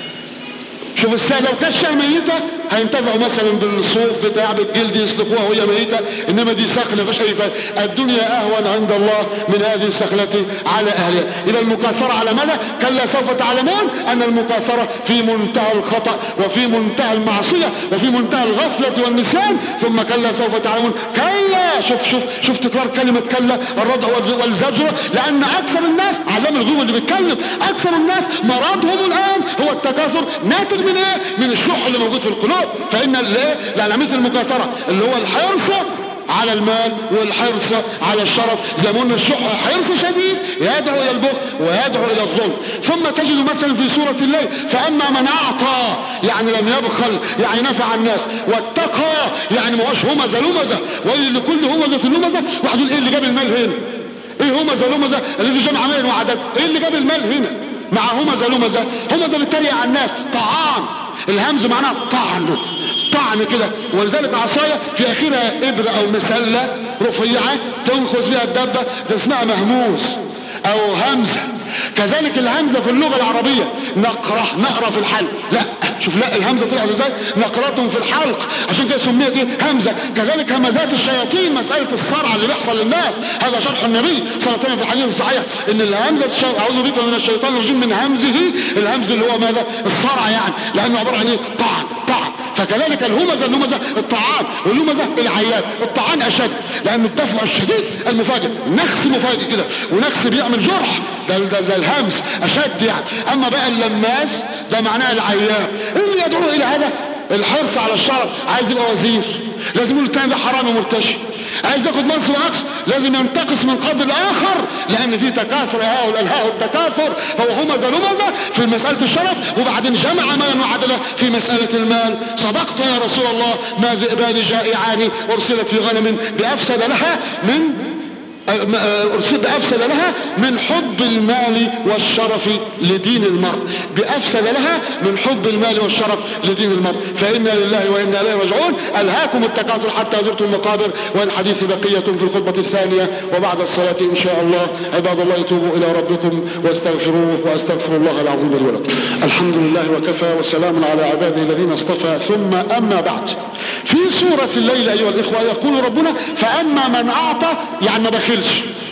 شوف الساعة لو كانت شاه ميتة هينتفعوا مثلا بالصوف بتاع بالجلد يسلقوها وهي ميتة انما دي سخلة فش اي الدنيا اهون عند الله من هذه السخلة على اهلها اذا المكاثرة على ماذا كلا سوف تعلمون ان المكاثرة في منتهى الخطأ وفي منتهى المعصية وفي منتهى الغفلة والنسيان ثم كلا سوف تعلمون كلا شوف شوف شوف تكرار كلمة كلا الردع والزجر لان اكثر الناس علام الغيوم اللي بيتكلم اكثر الناس مرضهم الان هو التكاثر ناتج من ايه من الشح اللي موجود في القلوب فان ليه لعلاميه المكاثره اللي هو الحرص على المال والحرص على الشرف زي ما قلنا الشح حرص شديد يدعو الى البخل ويدعو الى الظلم ثم تجد مثلا في سوره الليل فاما من اعطى يعني لم يبخل يعني نفع الناس واتقى يعني ما هوش همزه لمزه ويل لكل همزه لمزه واحد يقول ايه اللي جاب المال هنا ايه همزه لمزه الذي جمع مال وعدد ايه اللي جاب المال هنا مع همزه لمزه همزه بتتريق على الناس طعام الهمز معناها طعن طعن كده ولذلك عصاية في اخرها ابرة او مسلة رفيعة تنخذ بها الدبة ده اسمها مهموس او همزة كذلك الهمزة في اللغة العربية نقرة نقرة في الحلق لا شوف لا الهمزة طلعت ازاي نقرة في الحلق عشان كده سميت دي همزة كذلك همزات الشياطين مسألة الصرع اللي بيحصل للناس هذا شرح النبي صلى الله عليه وسلم في الحديث الصحيح ان الهمزة الشيطان اعوذ بك من الشيطان الرجيم من همزه الهمز اللي هو ماذا الصرع يعني لانه عبارة عن ايه طعن طعن فكذلك الهمزة اللمزة الطعان واللمزة العياد الطعان اشد لان الدفع الشديد المفاجئ نخس مفاجئ كده ونخس بيعمل جرح ده, ده, ده الهمس اشد يعني اما بقى اللماس ده معناه العيان اللي يدعو الى هذا الحرص على الشرف عايز يبقى وزير لازم يقول التاني ده حرام ومرتشي عايز ياخد منصب عكس لازم ينتقص من قدر الاخر لان في تكاثر هاء الالهاء التكاثر هو همز لمزة في مسألة الشرف وبعدين جمع مالا وعدله في مسألة المال صدقت يا رسول الله ما ذئبان جائعان ارسلت في غنم بافسد لها من أرسل بأفسد لها من حب المال والشرف لدين المرء بأفسد لها من حب المال والشرف لدين المرء فإنا لله وإنا إليه راجعون ألهاكم التكاثر حتى زرتم المقابر والحديث بقية في الخطبة الثانية وبعد الصلاة إن شاء الله عباد الله توبوا إلى ربكم واستغفروه وأستغفر الله العظيم لي ولكم الحمد لله وكفى وسلام على عباده الذين اصطفى ثم أما بعد في سورة الليل أيها الإخوة يقول ربنا فأما من أعطى يعني ما بخلش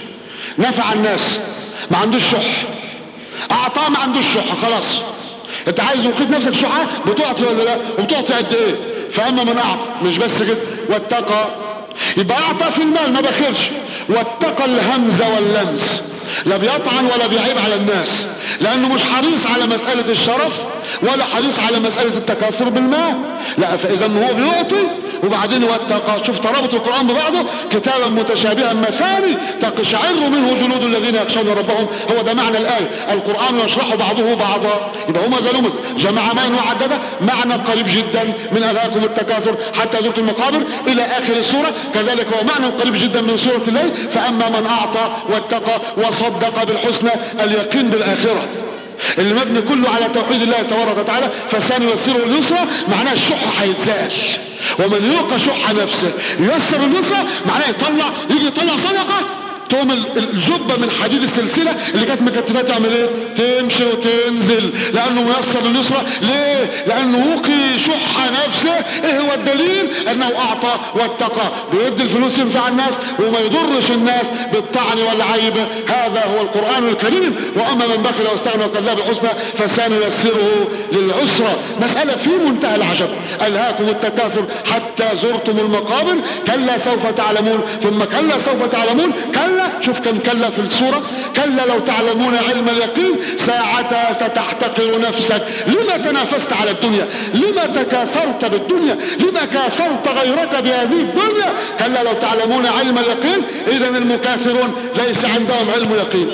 نفع الناس ما عندوش شح أعطاه ما عندوش شح خلاص أنت عايز وقيت نفسك شحة بتعطي ولا لا وبتعطي قد إيه فأما من أعطى مش بس كده واتقى يبقى أعطى في المال ما بخلش واتقى الهمز واللمس لا بيطعن ولا بيعيب على الناس لانه مش حريص على مسألة الشرف ولا حريص على مسألة التكاثر بالمال لا فاذا هو بيعطي وبعدين واتقى شوف ترابط القرآن ببعضه كتابا متشابها مثاني تقشعر منه جلود الذين يخشون ربهم هو ده معنى الآية القرآن يشرح بعضه بعضا يبقى هما زلمز جمع مين وعدده معنى قريب جدا من أذاكم التكاثر حتى زرت المقابر إلى آخر السورة كذلك هو معنى قريب جدا من سورة الليل فأما من أعطى واتقى وصدق بالحسنى اليقين بالآخرة اللي مبني كله على توحيد الله تبارك وتعالى فسنيسره اليسرى معناه الشح هيتزال ومن يوق شح نفسه ييسر اليسرى معناه يطلع يجي يطلع صدقه تقوم الجبة من حديد السلسلة اللي كانت مكتفاه تعمل ايه تمشي وتنزل لانه ميسر اليسرى ليه لانه وقي شح نفسه ايه هو الدليل انه اعطى واتقى بيدي الفلوس ينفع الناس وما يضرش الناس بالطعن والعيب هذا هو القرآن الكريم واما من بخل واستغنى وكذاب الحسنى فسنيسره للعسرى مسألة في منتهى العجب الهاكم التكاثر حتى زرتم المقابر كلا سوف تعلمون ثم كلا سوف تعلمون كلا شوف كم كلا في السورة كلا لو تعلمون علم اليقين ساعتها ستحتقر نفسك لما تنافست على الدنيا لما تكاثرت بالدنيا لما كاثرت غيرك بهذه الدنيا كلا لو تعلمون علم اليقين اذا المكافرون ليس عندهم علم يقين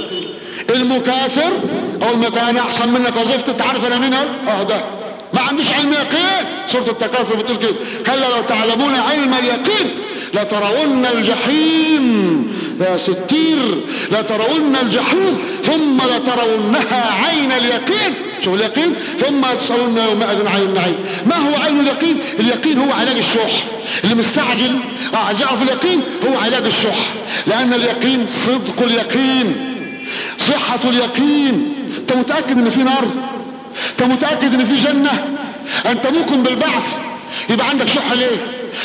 المكافر او المكان احسن منك وظيفتي تعرف انا مين اه ده ما عندوش علم يقين سورة التكاثر بتقول كده كلا لو تعلمون علم اليقين لترون الجحيم يا ستير لترون الجحيم ثم لترونها عين اليقين شوف اليقين ثم تسألون يومئذ عن النعيم ما هو عين اليقين اليقين هو علاج الشح اللي مستعجل اه في اليقين هو علاج الشح لان اليقين صدق اليقين صحة اليقين انت متأكد ان في نار انت متأكد ان في جنة انت ممكن بالبعث يبقى عندك شح ليه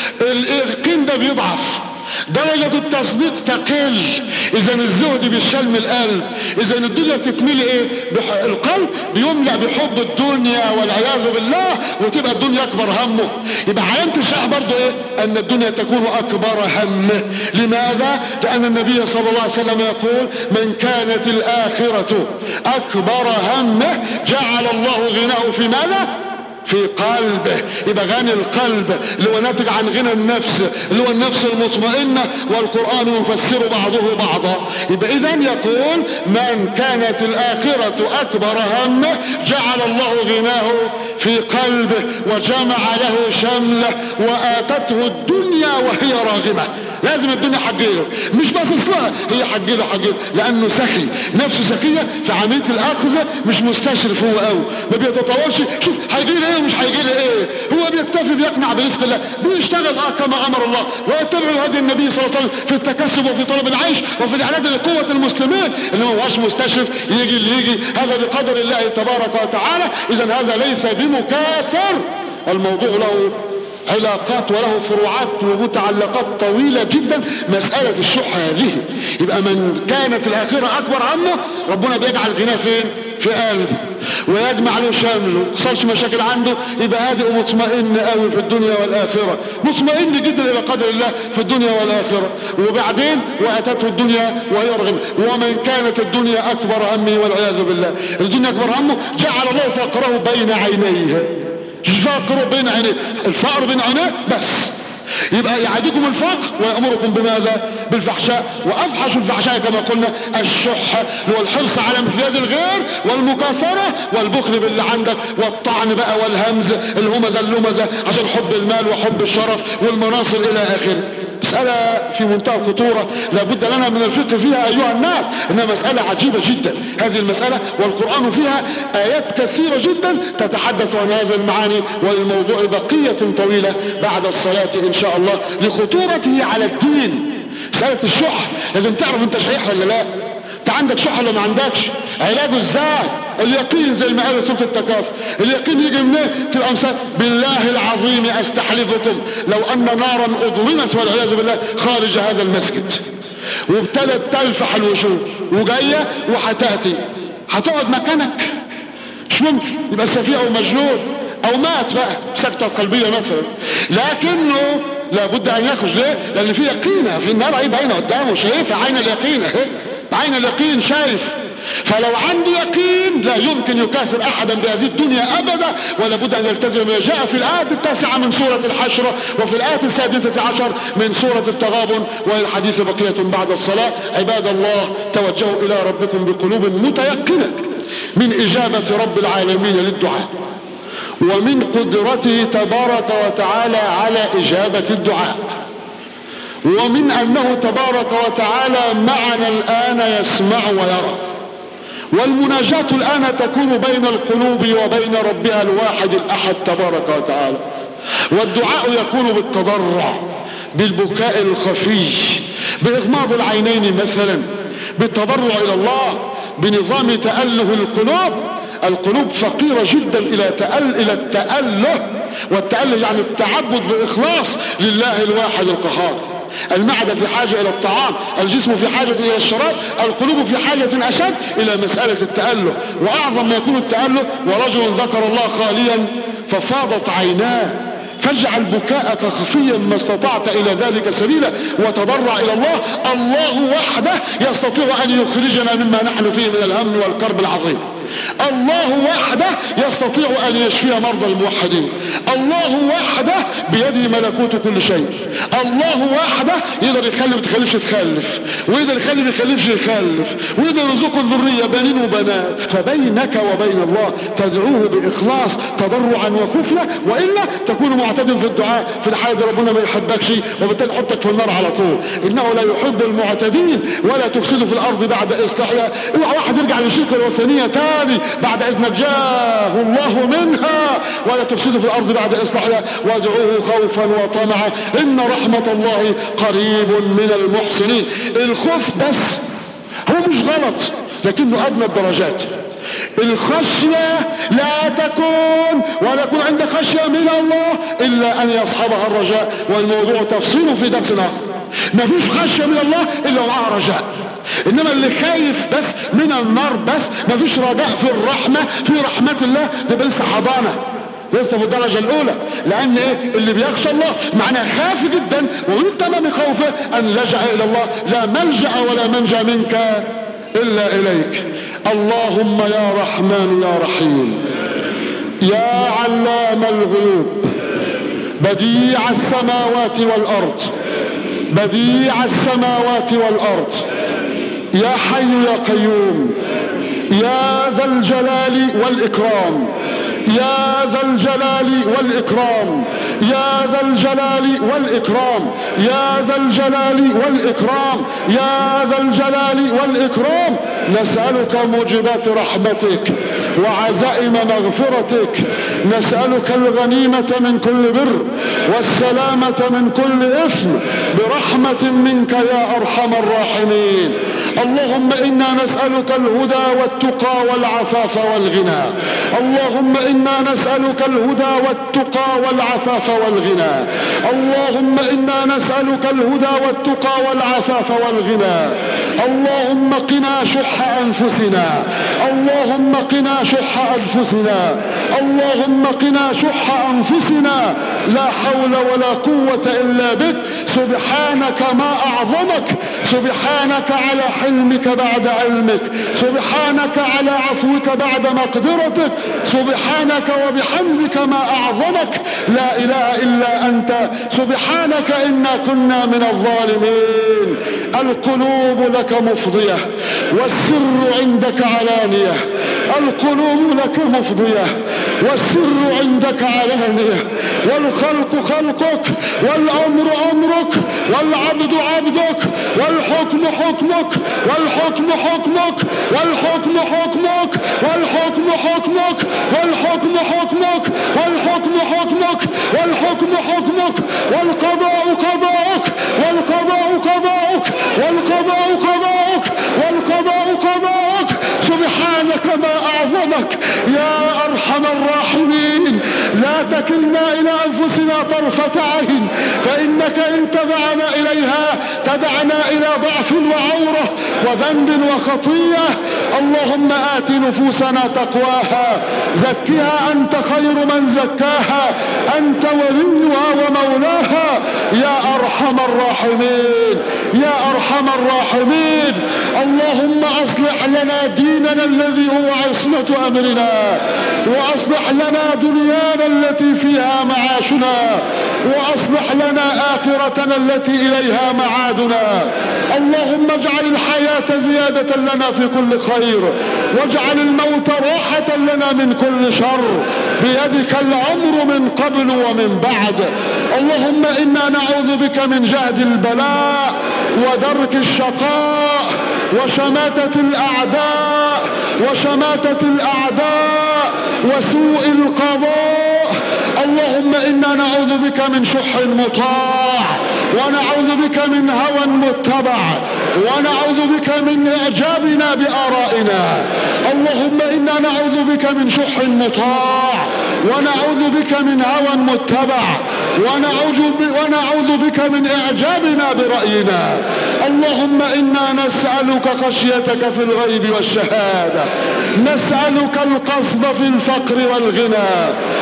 اليقين ده بيضعف درجة التصديق تقل اذا الزهد بيشلم القلب اذا الدنيا بتتملي ايه بح... القلب بيملأ بحب الدنيا والعياذ بالله وتبقى الدنيا اكبر همه يبقى علامة الشيء برضه ايه ان الدنيا تكون اكبر همه لماذا لان النبي صلى الله عليه وسلم يقول من كانت الاخرة اكبر همه جعل الله غناه في ماذا في قلبه يبقى غني القلب اللي هو ناتج عن غنى النفس اللي هو النفس المطمئنة والقرآن يفسر بعضه بعضا يبقى اذا يقول من كانت الآخرة أكبر همه جعل الله غناه في قلبه وجمع له شمله وآتته الدنيا وهي راغمة لازم الدنيا حجيله مش باصص لها هي حجيله حجيله لانه سخي نفسه سخيه في عمليه الاخره مش مستشرف هو قوي ما بيتطورش شوف هيجي لي ايه ومش هيجي لي ايه هو بيكتفي بيقنع برزق الله بيشتغل اه كما امر الله ويتبع هدي النبي صلى الله عليه وسلم في التكسب وفي طلب العيش وفي الاعداد لقوه المسلمين اللي ما هوش مستشرف يجي اللي يجي هذا بقدر الله تبارك وتعالى اذا هذا ليس بمكاثر الموضوع له علاقات وله فروعات ومتعلقات طويلة جدا مسألة الشح هذه يبقى من كانت الآخرة أكبر همه ربنا بيجعل غناه فين في قلبه ويجمع له شمله ما مشاكل عنده يبقى هادئ ومطمئن قوي في الدنيا والآخرة مطمئن جدا إلى قدر الله في الدنيا والآخرة وبعدين وأتته الدنيا وهي رغم ومن كانت الدنيا أكبر همه والعياذ بالله الدنيا أكبر همه جعل الله فقره بين عينيه الفقر بين عينيه الفقر بين عينيه بس يبقى يعدكم الفقر ويأمركم بماذا بالفحشاء وأفحش الفحشاء كما قلنا الشح اللي هو الحرص على امتداد الغير والمكاثرة والبخل باللي عندك والطعن بقى والهمز الهمزة اللمزة عشان حب المال وحب الشرف والمناصر إلى آخره مسألة في منتهى الخطورة لابد لنا من الفقه فيها أيها الناس إنها مسألة عجيبة جدا هذه المسألة والقرآن فيها آيات كثيرة جدا تتحدث عن هذه المعاني والموضوع بقية طويلة بعد الصلاة إن شاء الله لخطورته على الدين مسألة الشح لازم تعرف أنت شحيح ولا لا أنت عندك شح ولا ما عندكش علاجه ازاي اليقين زي ما قال سوره التكاثر اليقين يجي منين في الامثال بالله العظيم استحلفكم لو ان نارا اضرمت والعياذ بالله خارج هذا المسجد وابتدت تلفح الوشوش وجايه وهتاتي هتقعد مكانك مش ممكن يبقى سفيه او مجنون او مات بقى سكتة قلبية مثلا لكنه لابد ان يخرج ليه لان في يقينة في النار اهي باينة قدامه شايفها عين اليقين اهي بعين اليقين شايف فلو عنده يقين لا يمكن يكاثر احدا بهذه الدنيا ابدا ولا بد ان يلتزم ما جاء في الايه التاسعه من سوره الحشره وفي الايه السادسه عشر من سوره التغابن والحديث بقيه بعد الصلاه عباد الله توجهوا الى ربكم بقلوب متيقنه من اجابه رب العالمين للدعاء ومن قدرته تبارك وتعالى على اجابه الدعاء ومن انه تبارك وتعالى معنا الان يسمع ويرى والمناجاة الآن تكون بين القلوب وبين ربها الواحد الأحد تبارك وتعالى والدعاء يكون بالتضرع بالبكاء الخفي بإغماض العينين مثلا بالتضرع إلى الله بنظام تأله القلوب القلوب فقيرة جدا إلى تأل إلى التأله والتأله يعني التعبد بإخلاص لله الواحد القهار المعدة في حاجة إلى الطعام الجسم في حاجة إلى الشراب القلوب في حاجة أشد إلى مسألة التأله وأعظم ما يكون التأله ورجل ذكر الله خاليا ففاضت عيناه فاجعل بكاءك خفيا ما استطعت الى ذلك سبيلا وتضرع الى الله الله وحده يستطيع ان يخرجنا مما نحن فيه من الهم والكرب العظيم الله وحده يستطيع ان يشفي مرضى الموحدين الله وحده بيده ملكوت كل شيء الله وحده يقدر يخلي ما تخليش تخلف ويقدر يخلي ما يخليش يخلف ويقدر يرزق الذريه بنين وبنات فبينك وبين الله تدعوه باخلاص تضرعا وخفيه والا تكون معتدل في الدعاء في الحال دي ربنا ما يحبكش وبالتالي يحطك في النار على طول انه لا يحب المعتدين ولا تفسدوا في الارض بعد اصلاحها اوعى واحد يرجع للشرك الوثنيه تاني بعد اذ نجاه الله منها ولا تفسدوا في الارض بعد اصلاحها وادعوه خوفا وطمعا ان رحمه الله قريب من المحسنين الخوف بس هو مش غلط لكنه ادنى الدرجات الخشية لا تكون ولا يكون عندك خشية من الله إلا أن يصحبها الرجاء والموضوع تفصيله في درس آخر ما فيش خشية من الله إلا ومعها رجاء إنما اللي خايف بس من النار بس ما فيش رجاء في الرحمة في رحمة الله ده لسه حضانة لسه في الدرجة الأولى لأن إيه اللي بيخشى الله معناه خاف جدا ومن تمام خوفه أن لجأ إلى الله لا ملجأ ولا منجا منك إلا إليك اللهم يا رحمن يا رحيم يا علام الغيوب بديع السماوات والأرض بديع السماوات والأرض يا حي يا قيوم يا ذا الجلال والإكرام يا ذا الجلال والإكرام يا ذا الجلال والإكرام يا ذا الجلال والإكرام يا ذا الجلال والإكرام نسألك موجبات رحمتك وعزائم مغفرتك نسألك الغنيمة من كل بر والسلامة من كل إثم برحمة منك يا أرحم الراحمين اللهم إنا نسألك الهدى والتقى والعفاف والغنى اللهم إنا نسألك الهدى والتقى والعفاف والغنى اللهم إنا نسألك الهدى والتقى والعفاف والغنى اللهم قنا شح أنفسنا اللهم قنا شح أنفسنا اللهم قنا شح أنفسنا لا حول ولا قوة إلا بك سبحانك ما أعظمك سبحانك على حلمك بعد علمك سبحانك على عفوك بعد مقدرتك سبحانك وبحمدك ما أعظمك لا إله إلا أنت سبحانك إنا كنا من الظالمين القلوب لك مفضية والسر عندك علانية القلوب لك مفضية والسر عندك علانية والخلق خلقك والأمر أمرك والعبد عبدك والحكم حكمك والحكم حكمك والحكم حكمك والحكم حكمك والحكم حكمك والحكم حكمك والحكم حكمك والقضاء قضاءك والقضاء قضاءك والقضاء قضاءك والقضاء قضاءك سبحانك ما أعظمك يا أرحم الراحمين لا تكلنا إلى أنفسنا طرفة عين فإنك إن تدعنا إليها تدعنا إلى ضعف وعورة وذنب وخطية اللهم آت نفوسنا تقواها زكها أنت خير من زكاها أنت وليها ومولاها يا أرحم الراحمين يا أرحم الراحمين اللهم أصلح لنا ديننا الذي هو عصمة أمرنا وأصلح لنا دنيانا التي فيها معاشنا وأصلح لنا آخرتنا التي إليها معادنا اللهم اجعل الحياة زيادة لنا في كل خير واجعل الموت راحة لنا من كل شر بيدك الأمر من قبل ومن بعد اللهم إنا نعوذ بك من جهد البلاء ودرك الشقاء وشماتة الأعداء وشماتة الأعداء وسوء القضاء اللهم إنا نعوذ بك من شح مطاع ونعوذ بك من هوى متبع ونعوذ بك من إعجابنا بآرائنا اللهم إنا نعوذ بك من شح مطاع ونعوذ بك من هوى متبع ونعوذ, ونعوذ بك من إعجابنا برأينا اللهم إنا نسألك خشيتك في الغيب والشهادة نسألك القصد في الفقر والغنى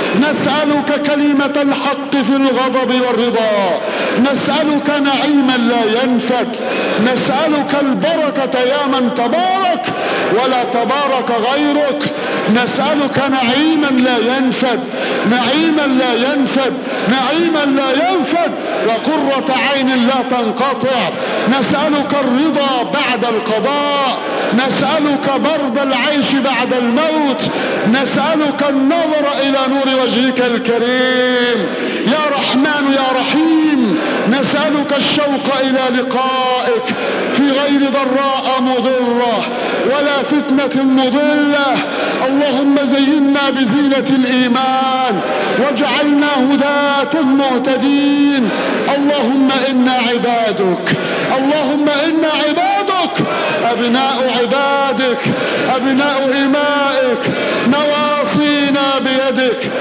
نسألك كلمة الحق في الغضب والرضا نسألك نعيما لا ينفك نسألك البركة يا من تبارك ولا تبارك غيرك نسألك نعيما لا ينفد نعيما لا ينفد نعيما لا ينفد وقرة عين لا تنقطع نسألك الرضا بعد القضاء نسألك برد العيش بعد الموت نسألك النظر إلى نور وجهك الكريم يا رحمن يا رحيم نسألك الشوق إلى لقائك في غير ضراء مضرة ولا فتنة مضلة اللهم زينا بزينة الإيمان واجعلنا هداة مهتدين اللهم إنا عبادك اللهم إنا عبادك أبناء عبادك أبناء إمائك نواصينا بيدك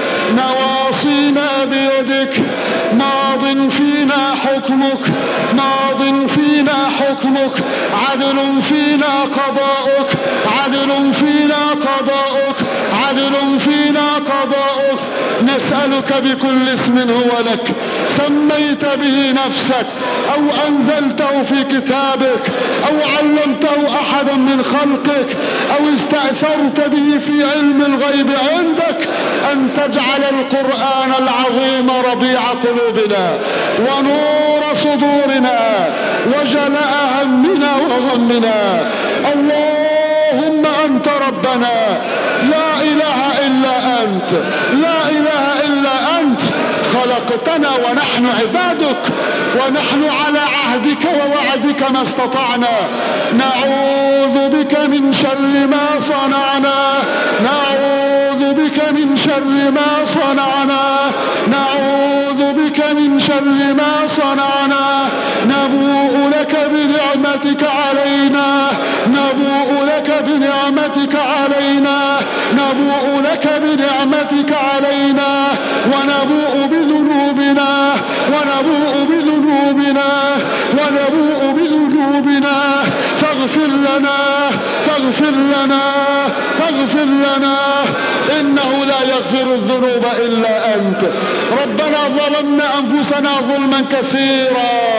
نواصينا بيدك ماض فينا حكمك ماض فينا حكمك عدل فينا قضاؤك عدل فينا قضاؤك عدل فينا قضاؤك نسألك بكل اسم هو لك سميت به نفسك أو أنزلته في كتابك أو علمته أحدا من خلقك أو استأثرت به في علم الغيب عندك أن تجعل القرآن العظيم ربيع قلوبنا ونور صدورنا وجلاء همنا وغمنا اللهم أنت ربنا لا إله إلا أنت لا إله إلا أنت خلقتنا ونحن عبادك ونحن على عهدك ووعدك ما استطعنا نعوذ بك من شر ما صنعنا نعوذ بك من شر ما صنعنا نعوذ بك من شر ما صنعنا نبوء لك بنعمتك علينا نبوء لك بنعمتك علينا نبوء لك بنعمتك علينا ونبوء بذنوبنا ونبوء بذنوبنا ونبوء بذنوبنا فاغفر لنا فاغفر لنا فاغفر لنا إنه لا يغفر الذنوب إلا أنت ربنا ظلمنا أنفسنا ظلما كثيرا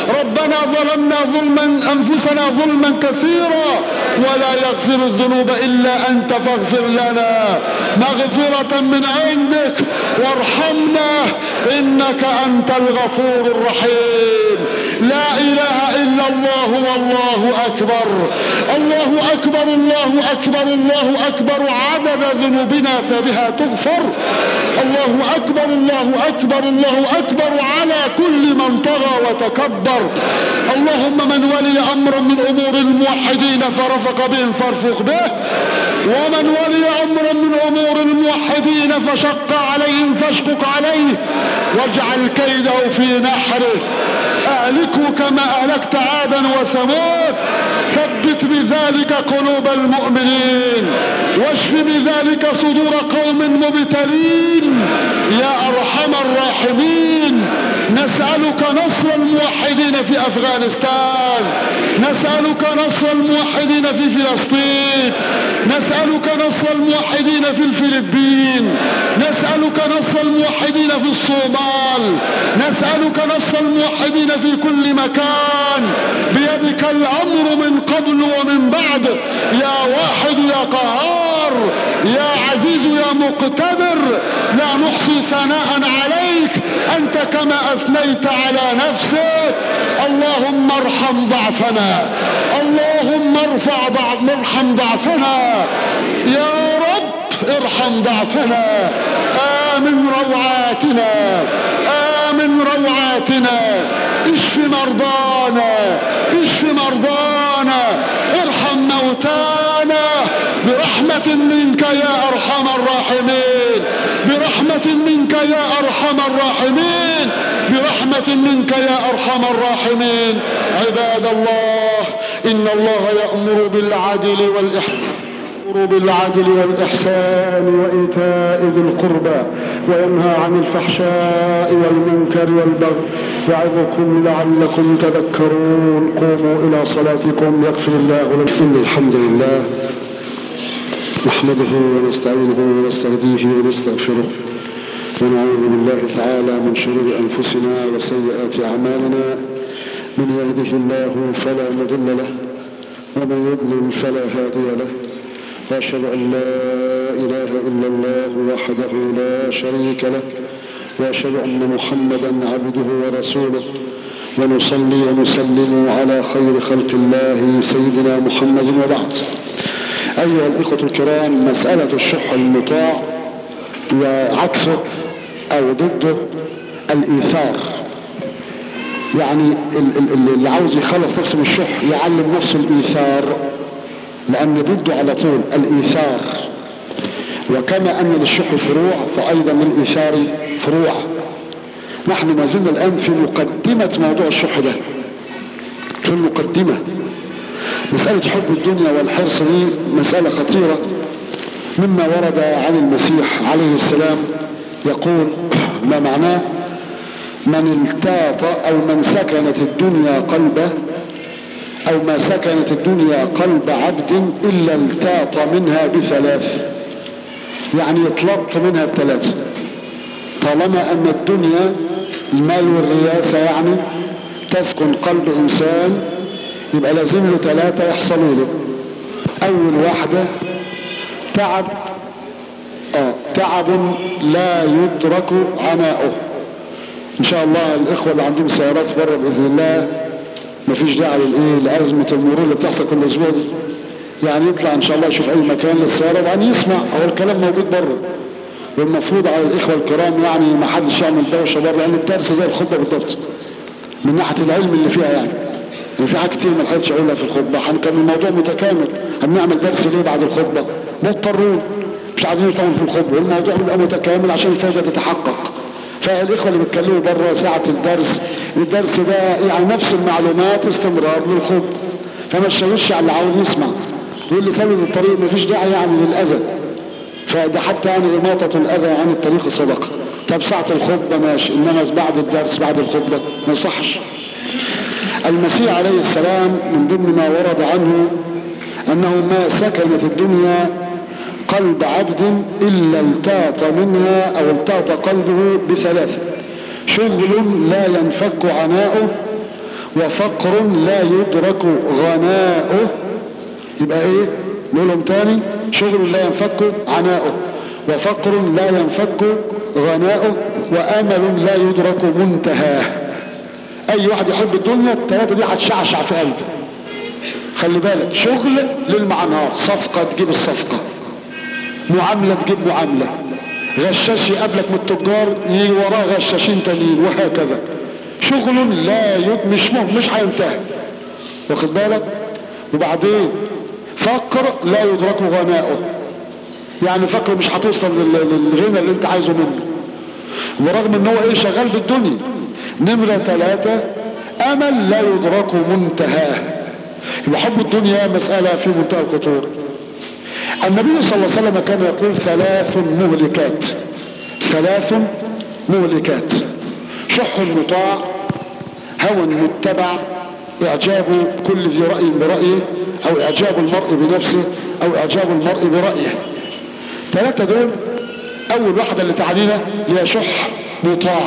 ربنا ظلمنا ظلما أنفسنا ظلما كثيرا ولا يغفر الذنوب إلا أنت فاغفر لنا مغفرة من عندك وارحمنا إنك أنت الغفور الرحيم لا إله إلا الله والله أكبر الله أكبر الله أكبر الله أكبر عدد ذنوبنا فبها تغفر الله أكبر الله أكبر الله أكبر على كل من طغى وتكبر اللهم من ولي أمر من أمور الموحدين فرفق بهم فارفق به ومن ولي أمر من أمور الموحدين فشق عليهم فاشقق عليه واجعل كيده في نحره اهلكه كما اهلكت عادا وثمود ثبت بذلك قلوب المؤمنين واشف بذلك صدور قوم مبتلين يا ارحم الراحمين نسألك نصر الموحدين في افغانستان نسألك نصر الموحدين في فلسطين نسألك نصر الموحدين في الفلبين نسألك نصر الموحدين في الصومال نسألك نصر الموحدين في كل مكان بيدك الامر من قبل ومن بعد يا واحد يا قهار يا عزيز يا مقتدر لا نحصي ثناء عليك انت كما اثنيت على نفسك اللهم ارحم ضعفنا اللهم ارفع ضعف ارحم ضعفنا يا رب ارحم ضعفنا امن روعاتنا امن روعاتنا اشف مرضانا اشف مرضانا ارحم موتانا برحمة منك يا ارحم الراحمين برحمة منك يا ارحم الراحمين برحمة منك يا ارحم الراحمين عباد الله ان الله يأمر بالعدل والإحسان يأمر بالعدل والإحسان وإيتاء ذي القربى وينهى عن الفحشاء والمنكر والبغي يعظكم لعلكم تذكرون قوموا إلى صلاتكم يغفر الله لكم إن الحمد لله نحمده ونستعينه ونستهديه ونستغفره ونعوذ بالله تعالى من شرور أنفسنا وسيئات أعمالنا من يهده الله فلا مضل له ومن يضلل فلا هادي له واشهد ان لا اله الا الله وحده لا شريك له واشهد ان محمدا عبده ورسوله ونصلي ونسلم على خير خلق الله سيدنا محمد وبعد ايها الاخوه الكرام مساله الشح المطاع وعكسه او ضده الايثار يعني اللي عاوز يخلص نفسه من الشح يعلم نفسه الايثار لأن ضده على طول الإيثار وكما أن للشح فروع فأيضا للإيثار فروع نحن ما زلنا الآن في مقدمة موضوع الشح ده في المقدمة مسألة حب الدنيا والحرص دي مسألة خطيرة مما ورد عن المسيح عليه السلام يقول ما معناه من التاط أو من سكنت الدنيا قلبه او ما سكنت الدنيا قلب عبد الا التاط منها بثلاث يعني يطلبت منها بثلاثة طالما ان الدنيا المال والرياسة يعني تسكن قلب انسان يبقى لازم له ثلاثة يحصلوا له اول واحدة تعب آه تعب لا يدرك عناؤه ان شاء الله الاخوة اللي عندهم سيارات بره باذن الله مفيش داعي للايه لازمه المرور اللي بتحصل كل اسبوع دي يعني يطلع ان شاء الله يشوف اي مكان للسياره وبعدين يسمع هو الكلام موجود بره والمفروض على الاخوه الكرام يعني ما حدش يعمل دوشه بره لان الدرس زي الخطبه بالضبط من ناحيه العلم اللي فيها يعني يعني في حاجات كتير ما لحقتش اقولها في الخطبه هنكمل الموضوع متكامل هنعمل درس ليه بعد الخطبه مضطرون مش عايزين يطول في الخطبه والموضوع بيبقى متكامل عشان الفائده تتحقق فالاخوه اللي بيتكلموا بره ساعه الدرس الدرس ده يعني نفس المعلومات استمرار للخطبه فما تشوش على اللي عاوز يسمع يقول لي سبب الطريق مفيش داعي يعني للاذى فده حتى يعني إماطة الأذى عن الطريق صدقة طب ساعة الخطبة ماشي إنما بعد الدرس بعد الخطبة ما يصحش المسيح عليه السلام من ضمن ما ورد عنه أنه ما سكنت الدنيا قلب عبد إلا التاط منها أو التاط قلبه بثلاثة شغل لا ينفك عناؤه وفقر لا يدرك غناؤه يبقى ايه نقولهم تاني شغل لا ينفك عناؤه وفقر لا ينفك غناؤه وامل لا يدرك منتهاه اي واحد يحب الدنيا الثلاثه دي هتشعشع في قلبه خلي بالك شغل ليل مع نهار صفقه تجيب الصفقه معامله تجيب معامله غشاش يقابلك من التجار يجي وراه غشاشين تانيين وهكذا شغل لا يد مش مهم مش هينتهي واخد بالك وبعدين فقر لا يدرك غناؤه يعني فقر مش هتوصل لل- للغنى اللي انت عايزه منه ورغم ان هو ايه شغال بالدنيا نمرة ثلاثة امل لا يدرك منتهاه يبقى حب الدنيا مسألة في منتهى الخطورة النبي صلى الله عليه وسلم كان يقول ثلاث مهلكات ثلاث مهلكات شح مطاع هوى متبع اعجاب كل ذي رأي برأيه او اعجاب المرء بنفسه او اعجاب المرء برأيه ثلاثة دول اول واحدة اللي تعنينا هي شح مطاع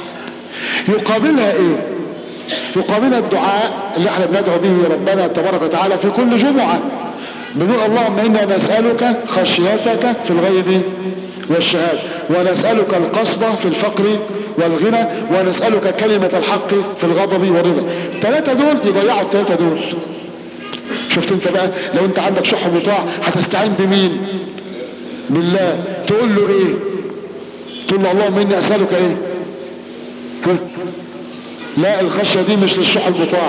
يقابلها ايه يقابلها الدعاء اللي احنا بندعو به ربنا تبارك وتعالى في كل جمعة بنقول اللهم انا نسألك خشيتك في الغيب والشهادة ونسألك القصد في الفقر والغنى ونسألك كلمة الحق في الغضب والرضا الثلاثة دول يضيعوا الثلاثة دول شفت انت بقى لو انت عندك شح مطاع هتستعين بمين بالله تقول له ايه تقول له اللهم اني اسألك ايه ها؟ لا الخشية دي مش للشح المطاع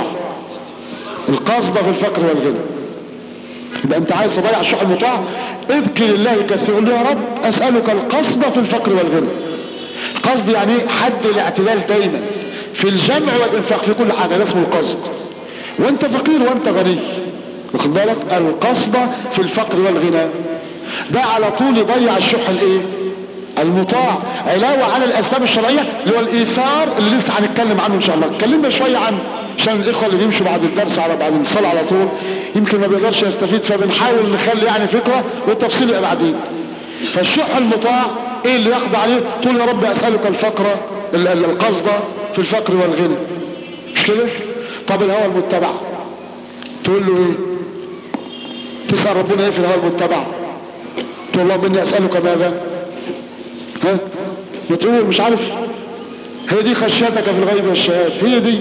القصد في الفقر والغنى يبقى انت عايز تضيع الشح المطاع ابكي لله كثير قول له يا رب اسألك القصد في الفقر والغنى القصد يعني ايه حد الاعتدال دايما في الجمع والانفاق في كل حاجة ده اسمه القصد وانت فقير وانت غني واخد بالك القصد في الفقر والغنى ده على طول يضيع الشح الايه المطاع علاوة على الاسباب الشرعية اللي هو الايثار اللي لسه هنتكلم عنه ان شاء الله اتكلمنا شوية عنه عشان الاخوة اللي بيمشوا بعد الدرس على بعد الصلاة على طول يمكن ما بيقدرش يستفيد فبنحاول نخلي يعني فكرة والتفصيل يبقى بعدين فالشح المطاع ايه اللي يقضى عليه تقول يا رب اسألك الفقر ال- ال- القصد في الفقر والغنى مش كده طب الهوى المتبع تقول له ايه تسأل ربنا ايه في الهوى المتبع تقول اللهم اني اسألك ماذا ها بتقول مش عارف هي دي خشيتك في الغيب والشهادة هي دي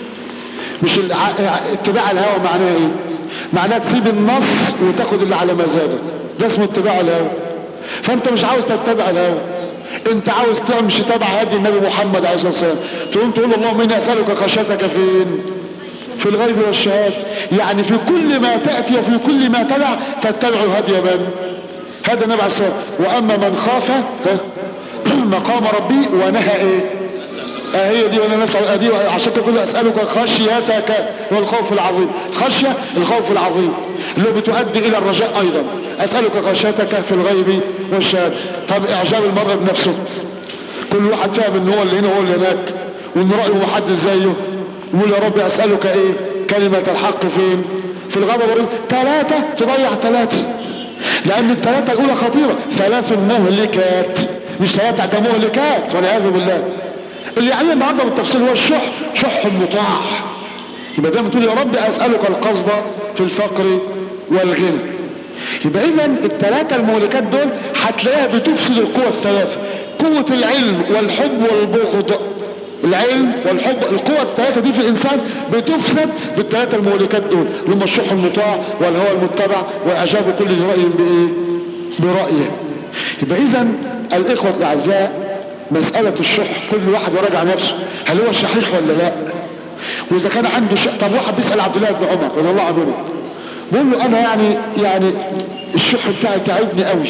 مش الع- اتباع الهوى معناه ايه معناه تسيب النص وتاخد اللي على مزاجك ده اسمه اتباع الهوى فانت مش عاوز تتبع الهوى انت عاوز تمشي تبع هدي النبي محمد عليه الصلاه والسلام تقوم تقول اللهم اني اسالك خشيتك فين في الغيب والشهاده يعني في كل ما تاتي وفي كل ما تدع تتبع هدي من هذا النبي عليه الصلاه والسلام واما من خاف ها، مقام ربي ونهى ايه آه هي دي وانا نسأل دي عشان كده كله اسالك خشيتك والخوف العظيم خشيه الخوف العظيم اللي بتؤدي الى الرجاء ايضا اسالك خشيتك في الغيب والشهاده طب اعجاب المرء بنفسه كل واحد فاهم ان هو اللي هنا هو اللي هناك وان رايه محدد زيه يقول يا رب اسالك ايه كلمه الحق فين في الغضب والرضا ثلاثه تضيع ثلاثه لان الثلاثه الاولى خطيره ثلاث مهلكات مش ثلاثه ده مهلكات والعياذ بالله اللي يعني النهارده بالتفصيل هو الشح شح مطاع يبقى دايما تقول يا رب اسالك القصد في الفقر والغنى يبقى اذا الثلاثه المهلكات دول هتلاقيها بتفسد القوى الثلاثه قوه العلم والحب والبغض العلم والحب القوى الثلاثه دي في الانسان بتفسد بالثلاثه المهلكات دول اللي هم الشح المطاع والهوى المتبع واعجاب كل ذي راي بايه برايه يبقى اذا الاخوه الاعزاء مسألة الشح كل واحد يراجع نفسه هل هو شحيح ولا لا واذا كان عنده شح طب واحد بيسأل عبد الله بن عمر رضي الله عنه بيقول له انا يعني يعني الشح بتاعي تعبني قوي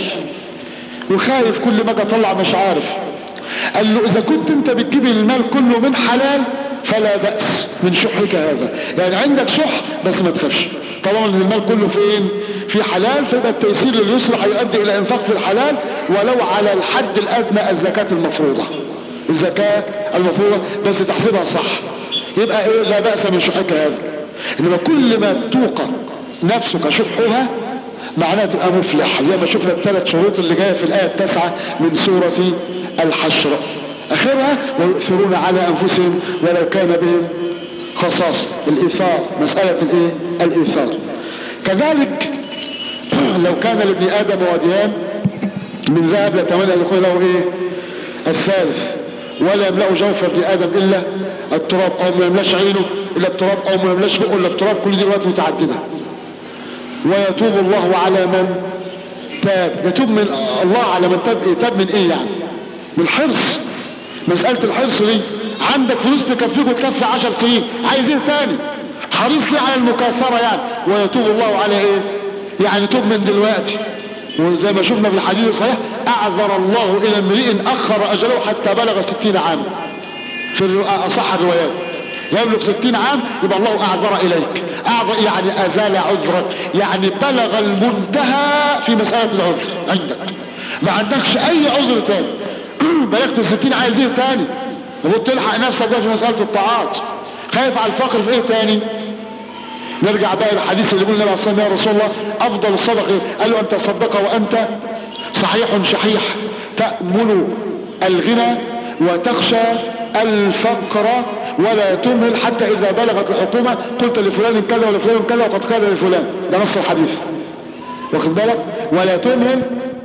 وخايف كل ما اجي اطلع مش عارف قال له اذا كنت انت بتجيب المال كله من حلال فلا بأس من شحك هذا يعني عندك شح بس ما تخافش طالما ان المال كله فين في حلال فيبقى التيسير لليسر هيؤدي الى انفاق في الحلال ولو على الحد الادنى الزكاة المفروضة الزكاة المفروضة بس تحسبها صح يبقى ايه لا بأس من شحك هذا انما كل ما توقع نفسك شحها معناها تبقى مفلح زي ما شفنا الثلاث شروط اللي جايه في الايه التاسعه من سوره الحشر اخرها ويؤثرون على انفسهم ولو كان بهم خصاصة الإيثار مسألة الإيه؟ الإيثار كذلك لو كان لابن آدم واديان من ذهب يتمنى أن يكون له إيه؟ الثالث ولا يملأ جوف ابن آدم إلا التراب أو ما يملاش عينه إلا التراب أو ما يملاش بقه إلا التراب كل دي روايات متعددة ويتوب الله على من تاب يتوب من الله على من تاب تاب من إيه يعني من الحرص مسألة الحرص دي عندك فلوس تكفيك وتكفي عشر سنين عايز ايه تاني حريص ليه على المكاثرة يعني ويتوب الله على ايه يعني توب من دلوقتي وزي ما شفنا في الحديث الصحيح اعذر الله الى امرئ اخر اجله حتى بلغ ستين عام في اصح الروايات يبلغ ستين عام يبقى الله اعذر اليك اعذر يعني ازال عذرك يعني بلغ المنتهى في مسألة العذر عندك ما عندكش اي عذر تاني بلغت الستين عايز ايه تاني المفروض تلحق نفسك بقى في مسألة الطاعات خايف على الفقر في ايه تاني نرجع بقى للحديث اللي يقول النبي عليه الصلاه والسلام يا رسول الله افضل الصدقه إيه؟ قال له ان تصدق وانت صحيح شحيح تأمل الغنى وتخشى الفقر ولا تمهل حتى اذا بلغت الحكومة قلت لفلان كذا ولفلان كذا وقد قال لفلان ده نص الحديث واخد بالك ولا تمهل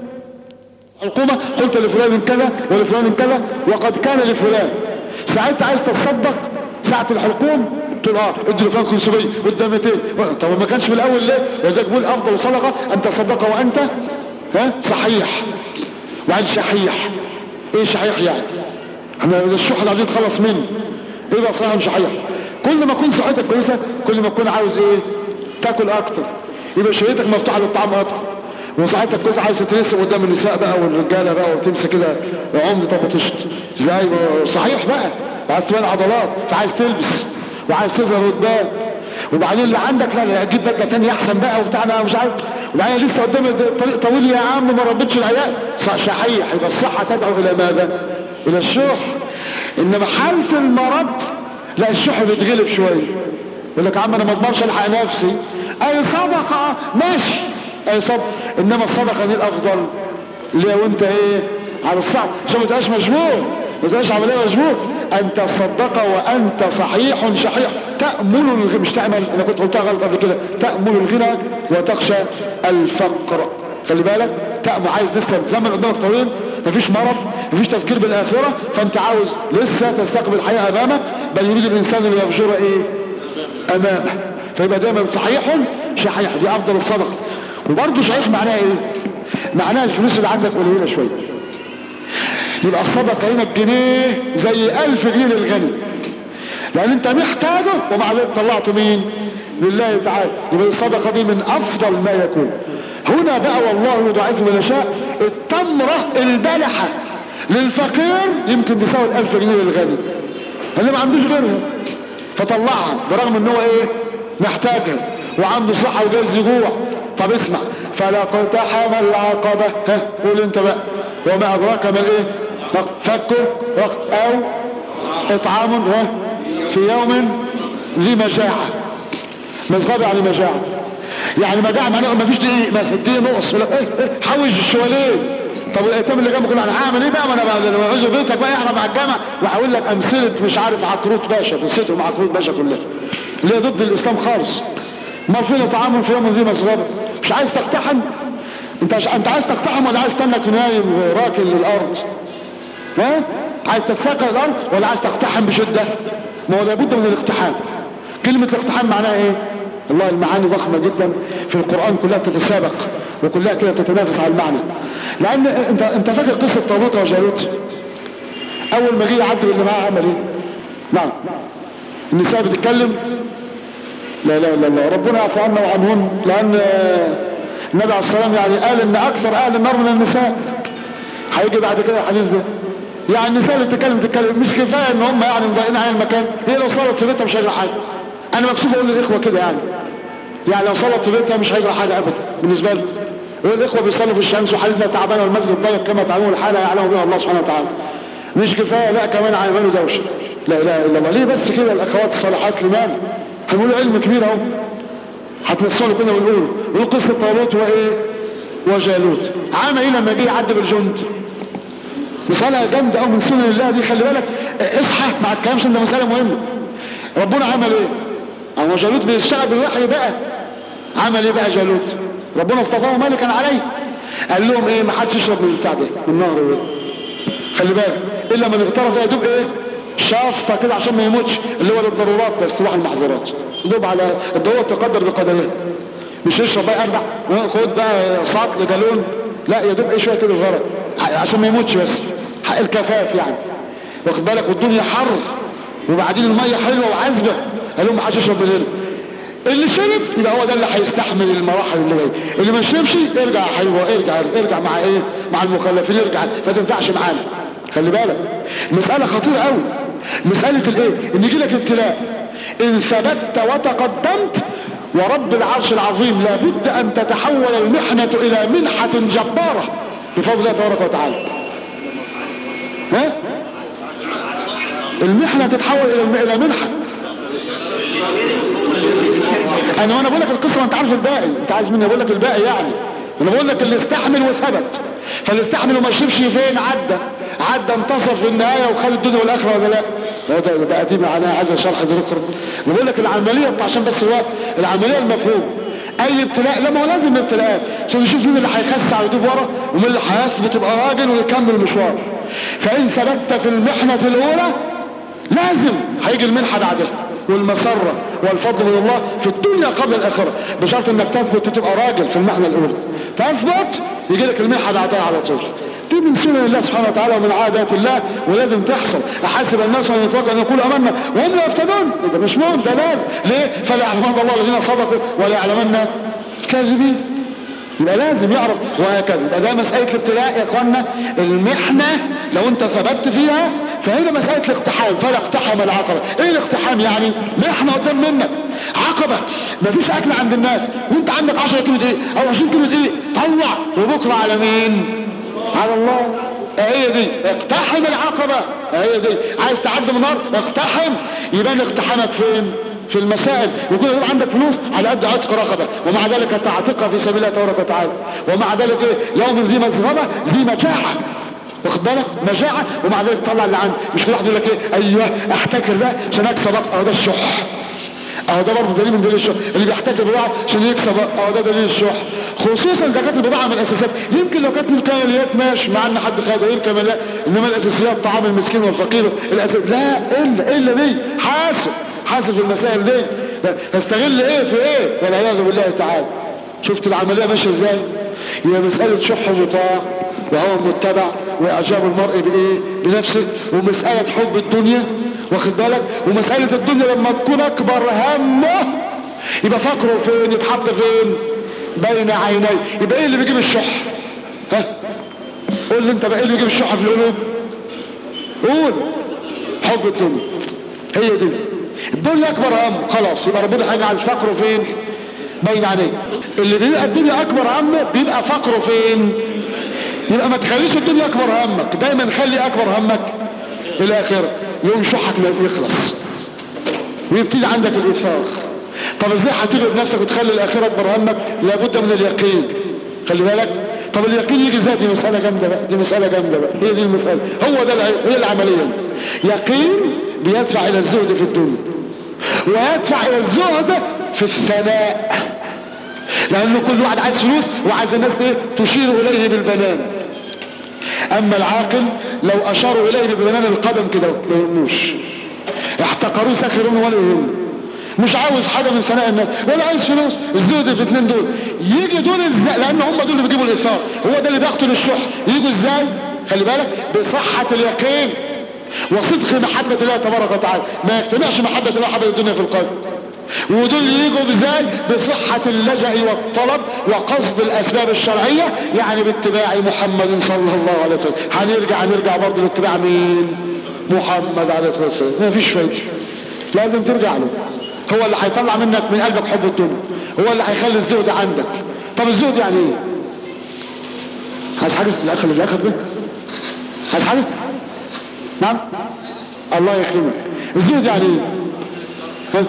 الحكومة قلت لفلان كذا ولفلان كذا وقد كان لفلان ساعتها عايز تصدق ساعة الحكوم تقول اه ادي لفلان 500 قدام 200 طب ما كانش في الاول ليه وذلك بيقول افضل صدقة ان تصدق وانت ها صحيح وعن شحيح ايه شحيح يعني احنا الشح اللي عايزين نتخلص منه ايه بقى صحيح شحيح كل ما تكون صحتك كويسة كل ما تكون عاوز ايه تاكل اكتر يبقى شهيتك مفتوحة للطعام اكتر وصحتك كويسة عايز تتنسق قدام النساء بقى والرجالة بقى وتمسك كده عمد طب وتشت زي صحيح بقى عايز تبان عضلات عايز تلبس وعايز تظهر قدام وبعدين اللي عندك لا لا اجيب بدله تاني احسن بقى وبتاع انا مش عارف وبعدين لسه قدامي طريق طويل يا عم ما ربيتش العيال شحيح يبقى الصحه تدعو الى ماذا؟ الى الشح انما حاله المرض لا الشح بيتغلب شويه يقول لك يا عم انا ما اضمنش الحق نفسي اي صدقه ماشي اي صدقه انما الصدقه دي الافضل اللي هو انت ايه على الصح عشان ما تبقاش مجبور ما تبقاش عمليه مجبور ان تصدق وانت صحيح شحيح تأمل الغنى مش تعمل انا كنت قلتها غلط قبل كده تأمل الغنى وتخشى الفقر خلي بالك تأمل عايز لسه الزمن قدامك طويل مفيش مرض مفيش تفكير بالاخره فانت عاوز لسه تستقبل الحياه امامك بل يريد الانسان ان يبشر ايه امامه فيبقى دايما صحيح شحيح دي افضل الصدقه وبرضه شحيح معناها ايه معناها الفلوس اللي عندك قليله شويه يبقى الصدقه هنا بجنيه زي ألف جنيه للغني لان انت محتاجه ومع ذلك طلعته مين لله تعالى يبقى الصدقه دي من افضل ما يكون هنا بقى والله يضاعف من يشاء التمره البلحه للفقير يمكن تساوي الألف جنيه للغني اللي ما عندوش غيرها فطلعها برغم ان هو ايه محتاجها وعنده صحة وجايز يجوع طب اسمع فلا اقتحم العقبة ها قول انت بقى وما ادراك ما الايه فكه وقت او اطعام ها في يوم ذي مجاعة مزغبة يعني مجاعة يعني مجاعة معناه ما فيش دقيق مثلا دقيق نقص ولا ايه ايه حوش الشوالين طب الايتام اللي جنبك انا هعمل ايه بقى ما انا بقى لما عايز بيتك بقى احنا مع الجامعه وهقول لك امثله مش عارف عكروت باشا قصتهم عكروت باشا كلها اللي هي ضد الاسلام خالص ما فينا طعام في يوم ذي مسغبه مش عايز تقتحم انت انت عايز تقتحم ولا عايز تنك نايم راكن للارض ها عايز تتثقل الارض ولا عايز تقتحم بشده ما هو لابد من الاقتحام كلمه الاقتحام معناها ايه والله المعاني ضخمة جدا في القرآن كلها بتتسابق وكلها كده تتنافس على المعنى لأن انت انت فاكر قصة طالوت وجالوت أول ما جه يعدي اللي معاه عمل إيه؟ نعم النساء بتتكلم لا لا لا لا ربنا يعفو عنا وعنهن لأن النبي عليه السلام يعني قال إن أكثر أهل النار من النساء هيجي بعد كده الحديث ده يعني النساء اللي بتتكلم بتتكلم مش كفايه ان هم يعني مضايقين على المكان هي لو صارت في بيتها مش هيجرى حاجه انا مكسوف اقول للاخوه كده يعني يعني لو صلت في بيتها مش هيجرى حاجه ابدا بالنسبه لي الاخوه بيصلوا في الشمس وحالتنا تعبانه والمسجد ضيق كما تعلمون الحاله يعلم بها الله سبحانه وتعالى مش كفايه لا كمان هيعملوا دوشه لا اله الا الله ليه بس كده الاخوات الصالحات لماذا هنقولوا علم كبير اهو هتوصلوا كده ونقول ونقول قصه طالوت وايه وجالوت عام ايه لما جه يعدي بالجند مسألة جامدة أو من سنن الله دي خلي بالك اصحى مع الكلام عشان ده مسألة مهمة ربنا عمل ايه هو جالوت بيشتغل بالوحي بقى عمل ايه بقى جالوت ربنا اصطفاه ملكا عليه قال لهم ايه ما حدش يشرب من البتاع ده من النهر ده خلي بالك الا من اغترف يا دوب ايه شافطه كده عشان ما يموتش اللي هو للضرورات بس تروح المحظورات دوب على الضروره تقدر بقدرها مش يشرب بقى اربع خد بقى سطل جالون لا يا دوب ايه شويه كده صغيره عشان ما يموتش بس حق الكفاف يعني واخد بالك والدنيا حر وبعدين الميه حلوه وعذبه قال لهم ما حدش يشرب من هنا اللي شرب يبقى هو ده اللي هيستحمل المراحل اللي جايه اللي ما شربش ارجع يا حلوه ارجع ارجع مع ايه مع المخلفين ارجع ما تنفعش معانا خلي بالك مساله خطيره قوي مساله الايه ان يجي لك ابتلاء ان ثبت وتقدمت ورب العرش العظيم لابد ان تتحول المحنه الى منحه جباره بفضل الله تبارك وتعالى ها المحنه تتحول الى الى منحه انا وانا بقول لك القصه ما انت عارف الباقي انت عايز مني اقول لك الباقي يعني انا بقول لك اللي استحمل وثبت فاللي استحمل وما شربش فين عدى عدى انتصر في النهايه وخد الدنيا والاخره ولا لا لا ده بقى دي معناها عايز شرح دي اخرى انا بقول لك العمليه عشان بس الوقت العمليه المفهوم اي ابتلاء لا ما هو لازم ابتلاءات عشان نشوف مين اللي هيخس على يدوب ورا ومين اللي هيثبت يبقى راجل ويكمل المشوار فان ثبت في المحنه الاولى لازم هيجي المنحه بعدها والمسرة والفضل من الله في الدنيا قبل الآخرة بشرط انك تثبت وتبقى راجل في المحنة الأولى فاثبت يجي لك المنحة بعدها على طول دي من سنن الله سبحانه وتعالى ومن عادات الله ولازم تحصل احاسب الناس ان يتوقع ان يقولوا امنا وهم لا يفتنون ده مش مهم ده لازم ليه فلا يعلمن الله الذين صدقوا ولا يعلمن الكاذبين يبقى لازم يعرف وهكذا يبقى ده مسألة الابتلاء يا اخوانا المحنة لو انت ثبت فيها فهنا مسألة الاقتحام فلا اقتحم العقبة ايه الاقتحام يعني محنة قدام منك عقبة مفيش اكل عند الناس وانت عندك 10 كيلو دقيق او 20 كيلو دقيق طلع وبكرة على مين على الله هي دي اقتحم العقبة هي دي عايز تعدي من النار اقتحم يبان اقتحامك فين في المسائل يكون يبقى عندك فلوس على قد عتق رقبة ومع ذلك تعتقها في سبيل الله تبارك وتعالى ومع ذلك ايه يوم ذي مزغبة ذي مجاعة واخد بالك مجاعة ومع ذلك طلع اللي عندي مش كل واحد يقول لك ايه ايوه احتكر ده عشان اكسب اهو ده الشح اهو ده برضه دليل من دليل الشح اللي بيحتكر بضاعة عشان يكسب اهو ده دليل الشح خصوصا اذا كانت البضاعة من الاساسات يمكن لو كانت من الكماليات ماشي مع ان حد خدها ايه الكماليات انما الاساسيات طعام المسكين والفقير الاساس لا الا الا دي حاسب حاسب في المسائل دي استغل ايه في ايه والعياذ بالله تعالى شفت العملية ماشية ازاي هي مسألة شح مطاع وهو متبع واعجاب المرء بايه بنفسه ومسألة حب الدنيا واخد بالك ومسألة الدنيا لما تكون اكبر همه يبقى فقره فين يتحط فين بين عيني يبقى ايه اللي بيجيب الشح ها قول لي انت بقى ايه اللي بيجيب الشح في القلوب قول حب الدنيا هي دي الدنيا اكبر هم خلاص يبقى ربنا هيجعل فقره فين بين عينيه اللي بيبقى الدنيا اكبر همه بيبقى فقره فين يبقى ما تخليش الدنيا اكبر همك دايما خلي اكبر همك الاخره يوم شحك ما يخلص ويبتدي عندك الايثار طب ازاي هتغلب نفسك وتخلي الاخره اكبر همك لابد من اليقين خلي بالك طب اليقين يجي ازاي دي مساله جامده بقى دي مساله جامده بقى هي دي المساله هو ده هي العمليه يقين بيدفع الى الزهد في الدنيا ويدفع الى الزهد في الثناء لانه كل واحد عايز فلوس وعايز الناس ايه تشير اليه بالبنان اما العاقل لو اشاروا اليه ببنان القدم كده ما يهموش احتقروه سخرون ولا يهمه مش عاوز حاجه من ثناء الناس ولا عايز فلوس الزهد في الاثنين دول يجي دول ازاي لان هم دول اللي بيجيبوا الايثار هو ده اللي بيقتل الشح يجوا ازاي خلي بالك بصحه اليقين وصدق محبة الله تبارك وتعالى ما يجتمعش محبة الله وحبة الدنيا في القلب ودول يجوا ازاي بصحة اللجأ والطلب وقصد الاسباب الشرعية يعني باتباع محمد صلى الله عليه وسلم هنرجع هنرجع برضه لاتباع مين محمد عليه الصلاة والسلام ما فيش فايدة لازم ترجع له هو اللي هيطلع منك من قلبك حب الدنيا هو اللي هيخلي الزهد عندك طب الزهد يعني ايه عايز حاجة الاخر اللي اخر ده عايز حاجة نعم الله يكرمك الزهد يعني ايه ها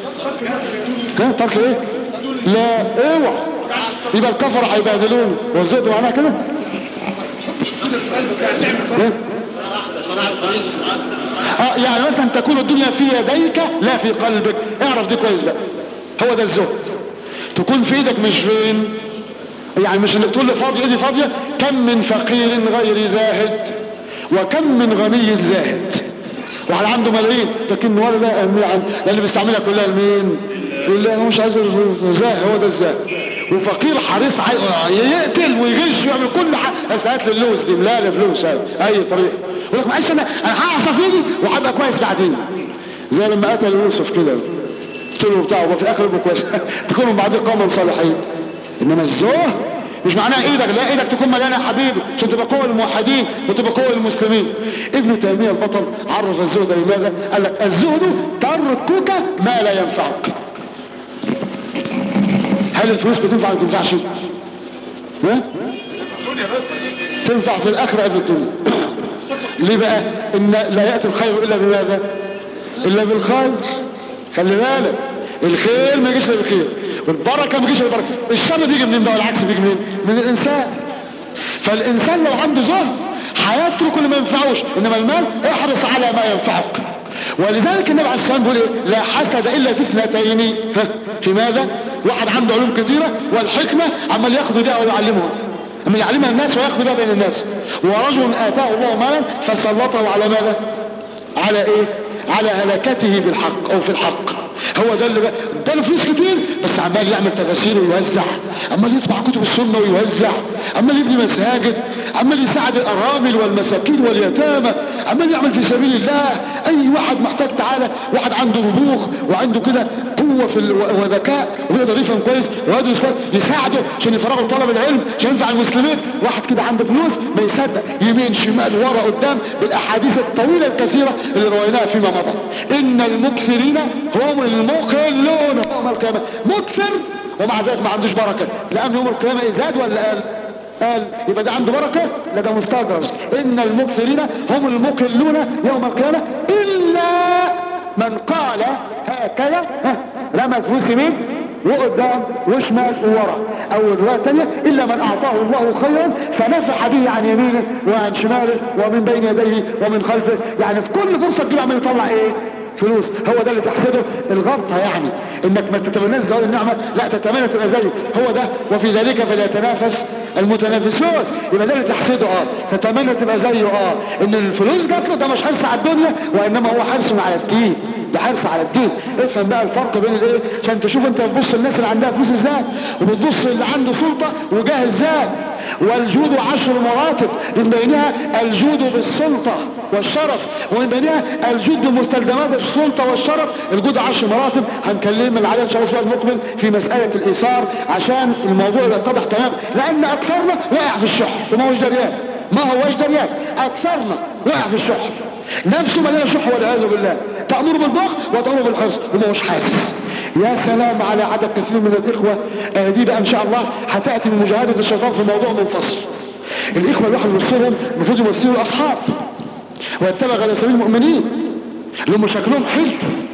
ها ترك ايه لا اوعى يبقى الكفر هيبهدلوني والزهد معناها كده ها اه يعني مثلا تكون الدنيا في يديك لا في قلبك اعرف دي كويس بقى هو ده الزهد تكون في ايدك مش فين يعني مش انك تقول لي فاضي ايدي فاضيه كم من فقير غير زاهد وكم من غني زاهد واحد عنده ملايين لكن ولا لا اهميه عنده لان بيستعملها كلها لمين؟ يقول لي انا مش عايز الزاهد هو ده الزاهد وفقير حريص عاي... يقتل ويغش ويعمل كل حاجه بس هات لي اللوز دي لا لا فلوس هذا اي طريقه يقول لك معلش انا انا هعصف ايدي وهبقى كويس بعدين زي لما قتل يوسف كده قلت له بتاعه وفي الاخر يبقى كويس تكونوا بعدين قوما صالحين انما الزهد مش معناها ايدك لا ايدك تكون مليانه يا حبيبي عشان تبقى قوه الموحدين وتبقى قوه المسلمين ابن تيميه البطل عرف الزهد لماذا قال لك الزهد تركك ما لا ينفعك هل الفلوس بتنفع ولا ما تنفعش ها تنفع في الاخره قبل الدنيا ليه بقى ان لا ياتي الخير الا بماذا الا بالخير خلي بالك الخير ما يجيش الا بالخير والبركه ما يجيش الا بالبركه الشر بيجي منين بقى والعكس بيجي منين من الانسان فالانسان لو عنده زهد هيترك اللي ما ينفعوش انما المال احرص على ما ينفعك ولذلك النبي عليه الصلاه والسلام بيقول ايه لا حسد الا في اثنتين ها في ماذا واحد عنده علوم كثيره والحكمه عمال ياخذ بها ويعلمها اما يعلمها الناس وياخذ بها بين الناس ورجل اتاه الله مالا فسلطه على ماذا على ايه على هلكته بالحق او في الحق هو ده اللي بقى ده له فلوس كتير بس عمال يعمل تفاسير ويوزع عمال يطبع كتب السنه ويوزع عمال يبني مساجد عمال يساعد الارامل والمساكين واليتامى عمال يعمل في سبيل الله اي واحد محتاج تعالى واحد عنده نبوغ وعنده كده قوه في ال... وذكاء ويقدر يفهم كويس ويدرس كويس يساعده عشان يفرغوا طلب العلم عشان ينفع المسلمين واحد كده عنده فلوس ما يصدق يمين شمال ورا قدام بالاحاديث الطويله الكثيره اللي رويناها فيما مضى ان المكثرين هم المقلون يوم القيامه مكثر ومع ذلك ما عندوش بركه لان يوم القيامه زاد ولا قال قال يبقى ده عنده بركه لا ده مستدرج ان المكثرين هم المقلون يوم القيامه الا من قال هكذا ها رمى فلوس يمين وقدام وشمال وورا او الروايه الثانيه الا من اعطاه الله خيرا فنفح به عن يمينه وعن شماله ومن بين يديه ومن خلفه يعني في كل فرصه تجيب عمال يطلع ايه فلوس هو ده اللي تحسده الغبطة يعني انك ما تتمناش زوال النعمة لا تتمنى تبقى زيه هو ده وفي ذلك فليتنافس المتنافسون يبقى ده اللي تحسده اه تتمنى تبقى زيه اه ان الفلوس جات له ده مش حرص على الدنيا وانما هو حرص على الدين ده حرص على الدين افهم بقى الفرق بين الايه عشان تشوف انت بتبص الناس اللي عندها فلوس ازاي وبتبص اللي عنده سلطة وجاه ازاي والجود عشر مراتب من بينها الجود بالسلطة والشرف ومن بينها الجود بمستلزمات السلطة والشرف الجود عشر مراتب هنكلم العدد ان شاء الله المقبل في مسألة الايثار عشان الموضوع يتضح تمام لان اكثرنا وقع في الشح وما هوش دريان ما هوش دريان اكثرنا وقع في الشح نفسه مليانه شح والعياذ بالله تأمر بالبخل وتأمر بالحرص وما هوش حاسس يا سلام على عدد كثير من الإخوة آه دي بقى إن شاء الله هتأتي من مجاهدة الشيطان في موضوع منفصل الإخوة الواحد يمثلهم المفروض يمثلوا الأصحاب ويتبع على سبيل المؤمنين اللي هم شكلهم حلو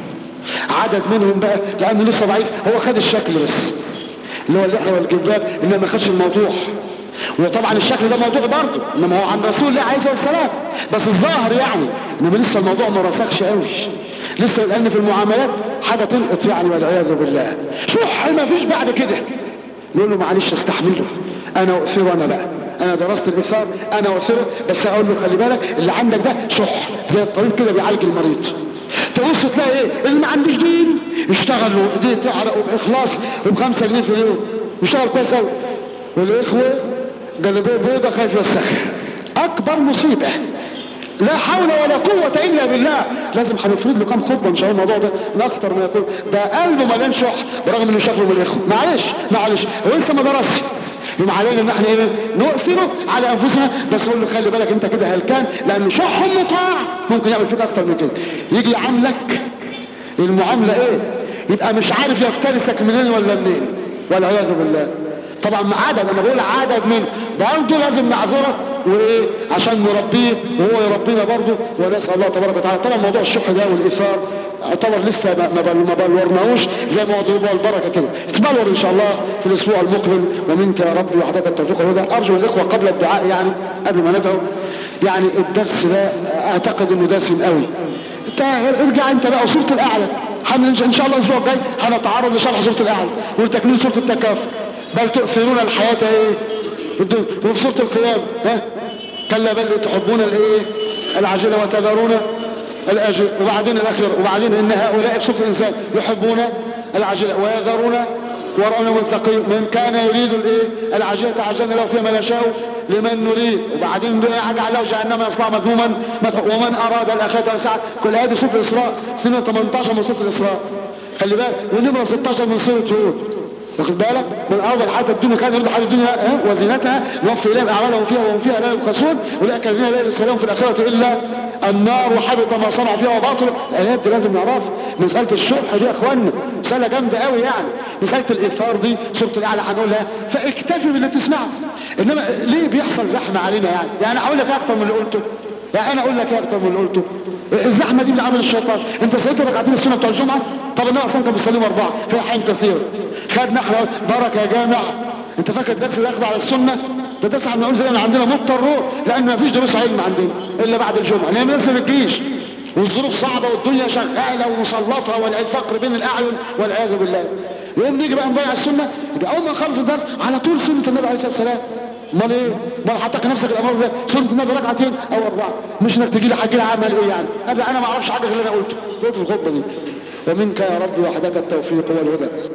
عدد منهم بقى لأنه لسه ضعيف هو خد الشكل بس اللي هو اللحية والجباب إنما ما خدش الموضوع وطبعا الشكل ده موضوع برضه انما هو عن رسول الله عليه الصلاه والسلام بس الظاهر يعني انما لسه الموضوع ما رسخش قوي لسه لان في المعاملات حاجه تلقط يعني والعياذ بالله شح ما فيش بعد كده يقول له معلش استحمله انا اؤثره انا بقى انا درست الاثار انا اؤثره بس اقول له خلي بالك اللي عندك ده شح زي الطبيب كده بيعالج المريض تبص تلاقي ايه اللي ما عندوش دين يشتغل وايديه تعرق وباخلاص وبخمسة جنيه في اليوم يشتغل كويس قوي والاخوه جلبيه بيضه خايف يوسخها اكبر مصيبه لا حول ولا قوة إلا بالله لازم هنفرض له كام خطبة إن شاء الله الموضوع ده ما أخطر ما يكون ده قلبه مليان شح برغم إنه شكله من الإخوة معلش معلش هو لسه ما درسش يبقى علينا إن إحنا إيه نؤثره على أنفسنا بس نقول له خلي بالك أنت كده هلكان لأن شح مطاع ممكن يعمل فيك أكتر من كده يجي يعاملك المعاملة إيه يبقى مش عارف يفترسك منين ولا منين والعياذ بالله طبعا مع عدد انا بقول عدد من برضه لازم نعذره وايه عشان نربيه وهو يربينا برضه ونسال الله تبارك وتعالى طبعا موضوع الشح ده والايثار يعتبر لسه ما بل ما بلورناهوش زي موضوع البركه كده تبلور ان شاء الله في الاسبوع المقبل ومنك يا رب وحدك التوفيق والهدى ارجو الاخوه قبل الدعاء يعني قبل ما ندعو يعني الدرس ده اعتقد انه دسم قوي تا- ارجع انت بقى سورة الاعلى حن- ان شاء الله الاسبوع الجاي هنتعرض لشرح سورة الاعلى وتكميل سورة التكاثر بل تؤثرون الحياة ايه الدنيا. وفي سورة القيامة ها كلا بل تحبون الايه العاجلة وتذرون الاجل وبعدين الاخير وبعدين ان هؤلاء في سورة الانسان يحبون العاجلة ويذرون وراءنا ملتقي من كان يريد الايه العاجلة عجلنا له فيها ما نشاء لمن نريد وبعدين يجعل له جهنم يصلى مذموما مدحورا. ومن اراد الاخرة وسعة كل هذه سورة الاسراء سنة 18 من سورة الاسراء خلي بالك ونمرة 16 من سورة هود واخد بالك من ارض الحياه الدنيا كان يريد الحياه الدنيا ها وزينتها نوفي اليهم اعمالهم فيها وهم فيها لا يبخسون اولئك الذين لا يسالون في الاخره الا النار وحبط ما صنعوا فيها وباطل الايات دي لازم نعرفها مساله الشح دي يا اخوانا مساله جامده قوي يعني مساله الايثار دي سوره الاعلى هنقولها فاكتفي باللي بتسمعه انما ليه بيحصل زحمه علينا يعني يعني اقول لك اكتر من اللي قلته يعني انا اقول لك ايه اكتر من اللي قلته الزحمه دي من عمل الشيطان انت صليت ركعتين السنه بتوع الجمعه طب النبي اصلا كان بيصليهم اربعه في احيان كثيره خدنا احنا بركه يا جامع انت فاكر الدرس اللي اخده على السنه ده درس احنا بنقول زي عندنا مضطرون لان ما فيش دروس علم عندنا الا بعد الجمعه لان الناس ما بتجيش والظروف صعبه والدنيا شغاله ومسلطه والفقر بين الاعين والعياذ بالله يوم نيجي بقى نضيع السنه يبقى اول ما نخلص الدرس على طول سنه النبي عليه الصلاه والسلام امال ايه؟ امال هتقي نفسك الامر ازاي؟ سنه النبي ركعتين او اربعه مش انك تجي لي حاجه لي عمل ايه يعني؟ انا انا ما اعرفش حاجه غير اللي انا قلته قلت في الخطبه دي ومنك يا رب وحدك التوفيق والهدى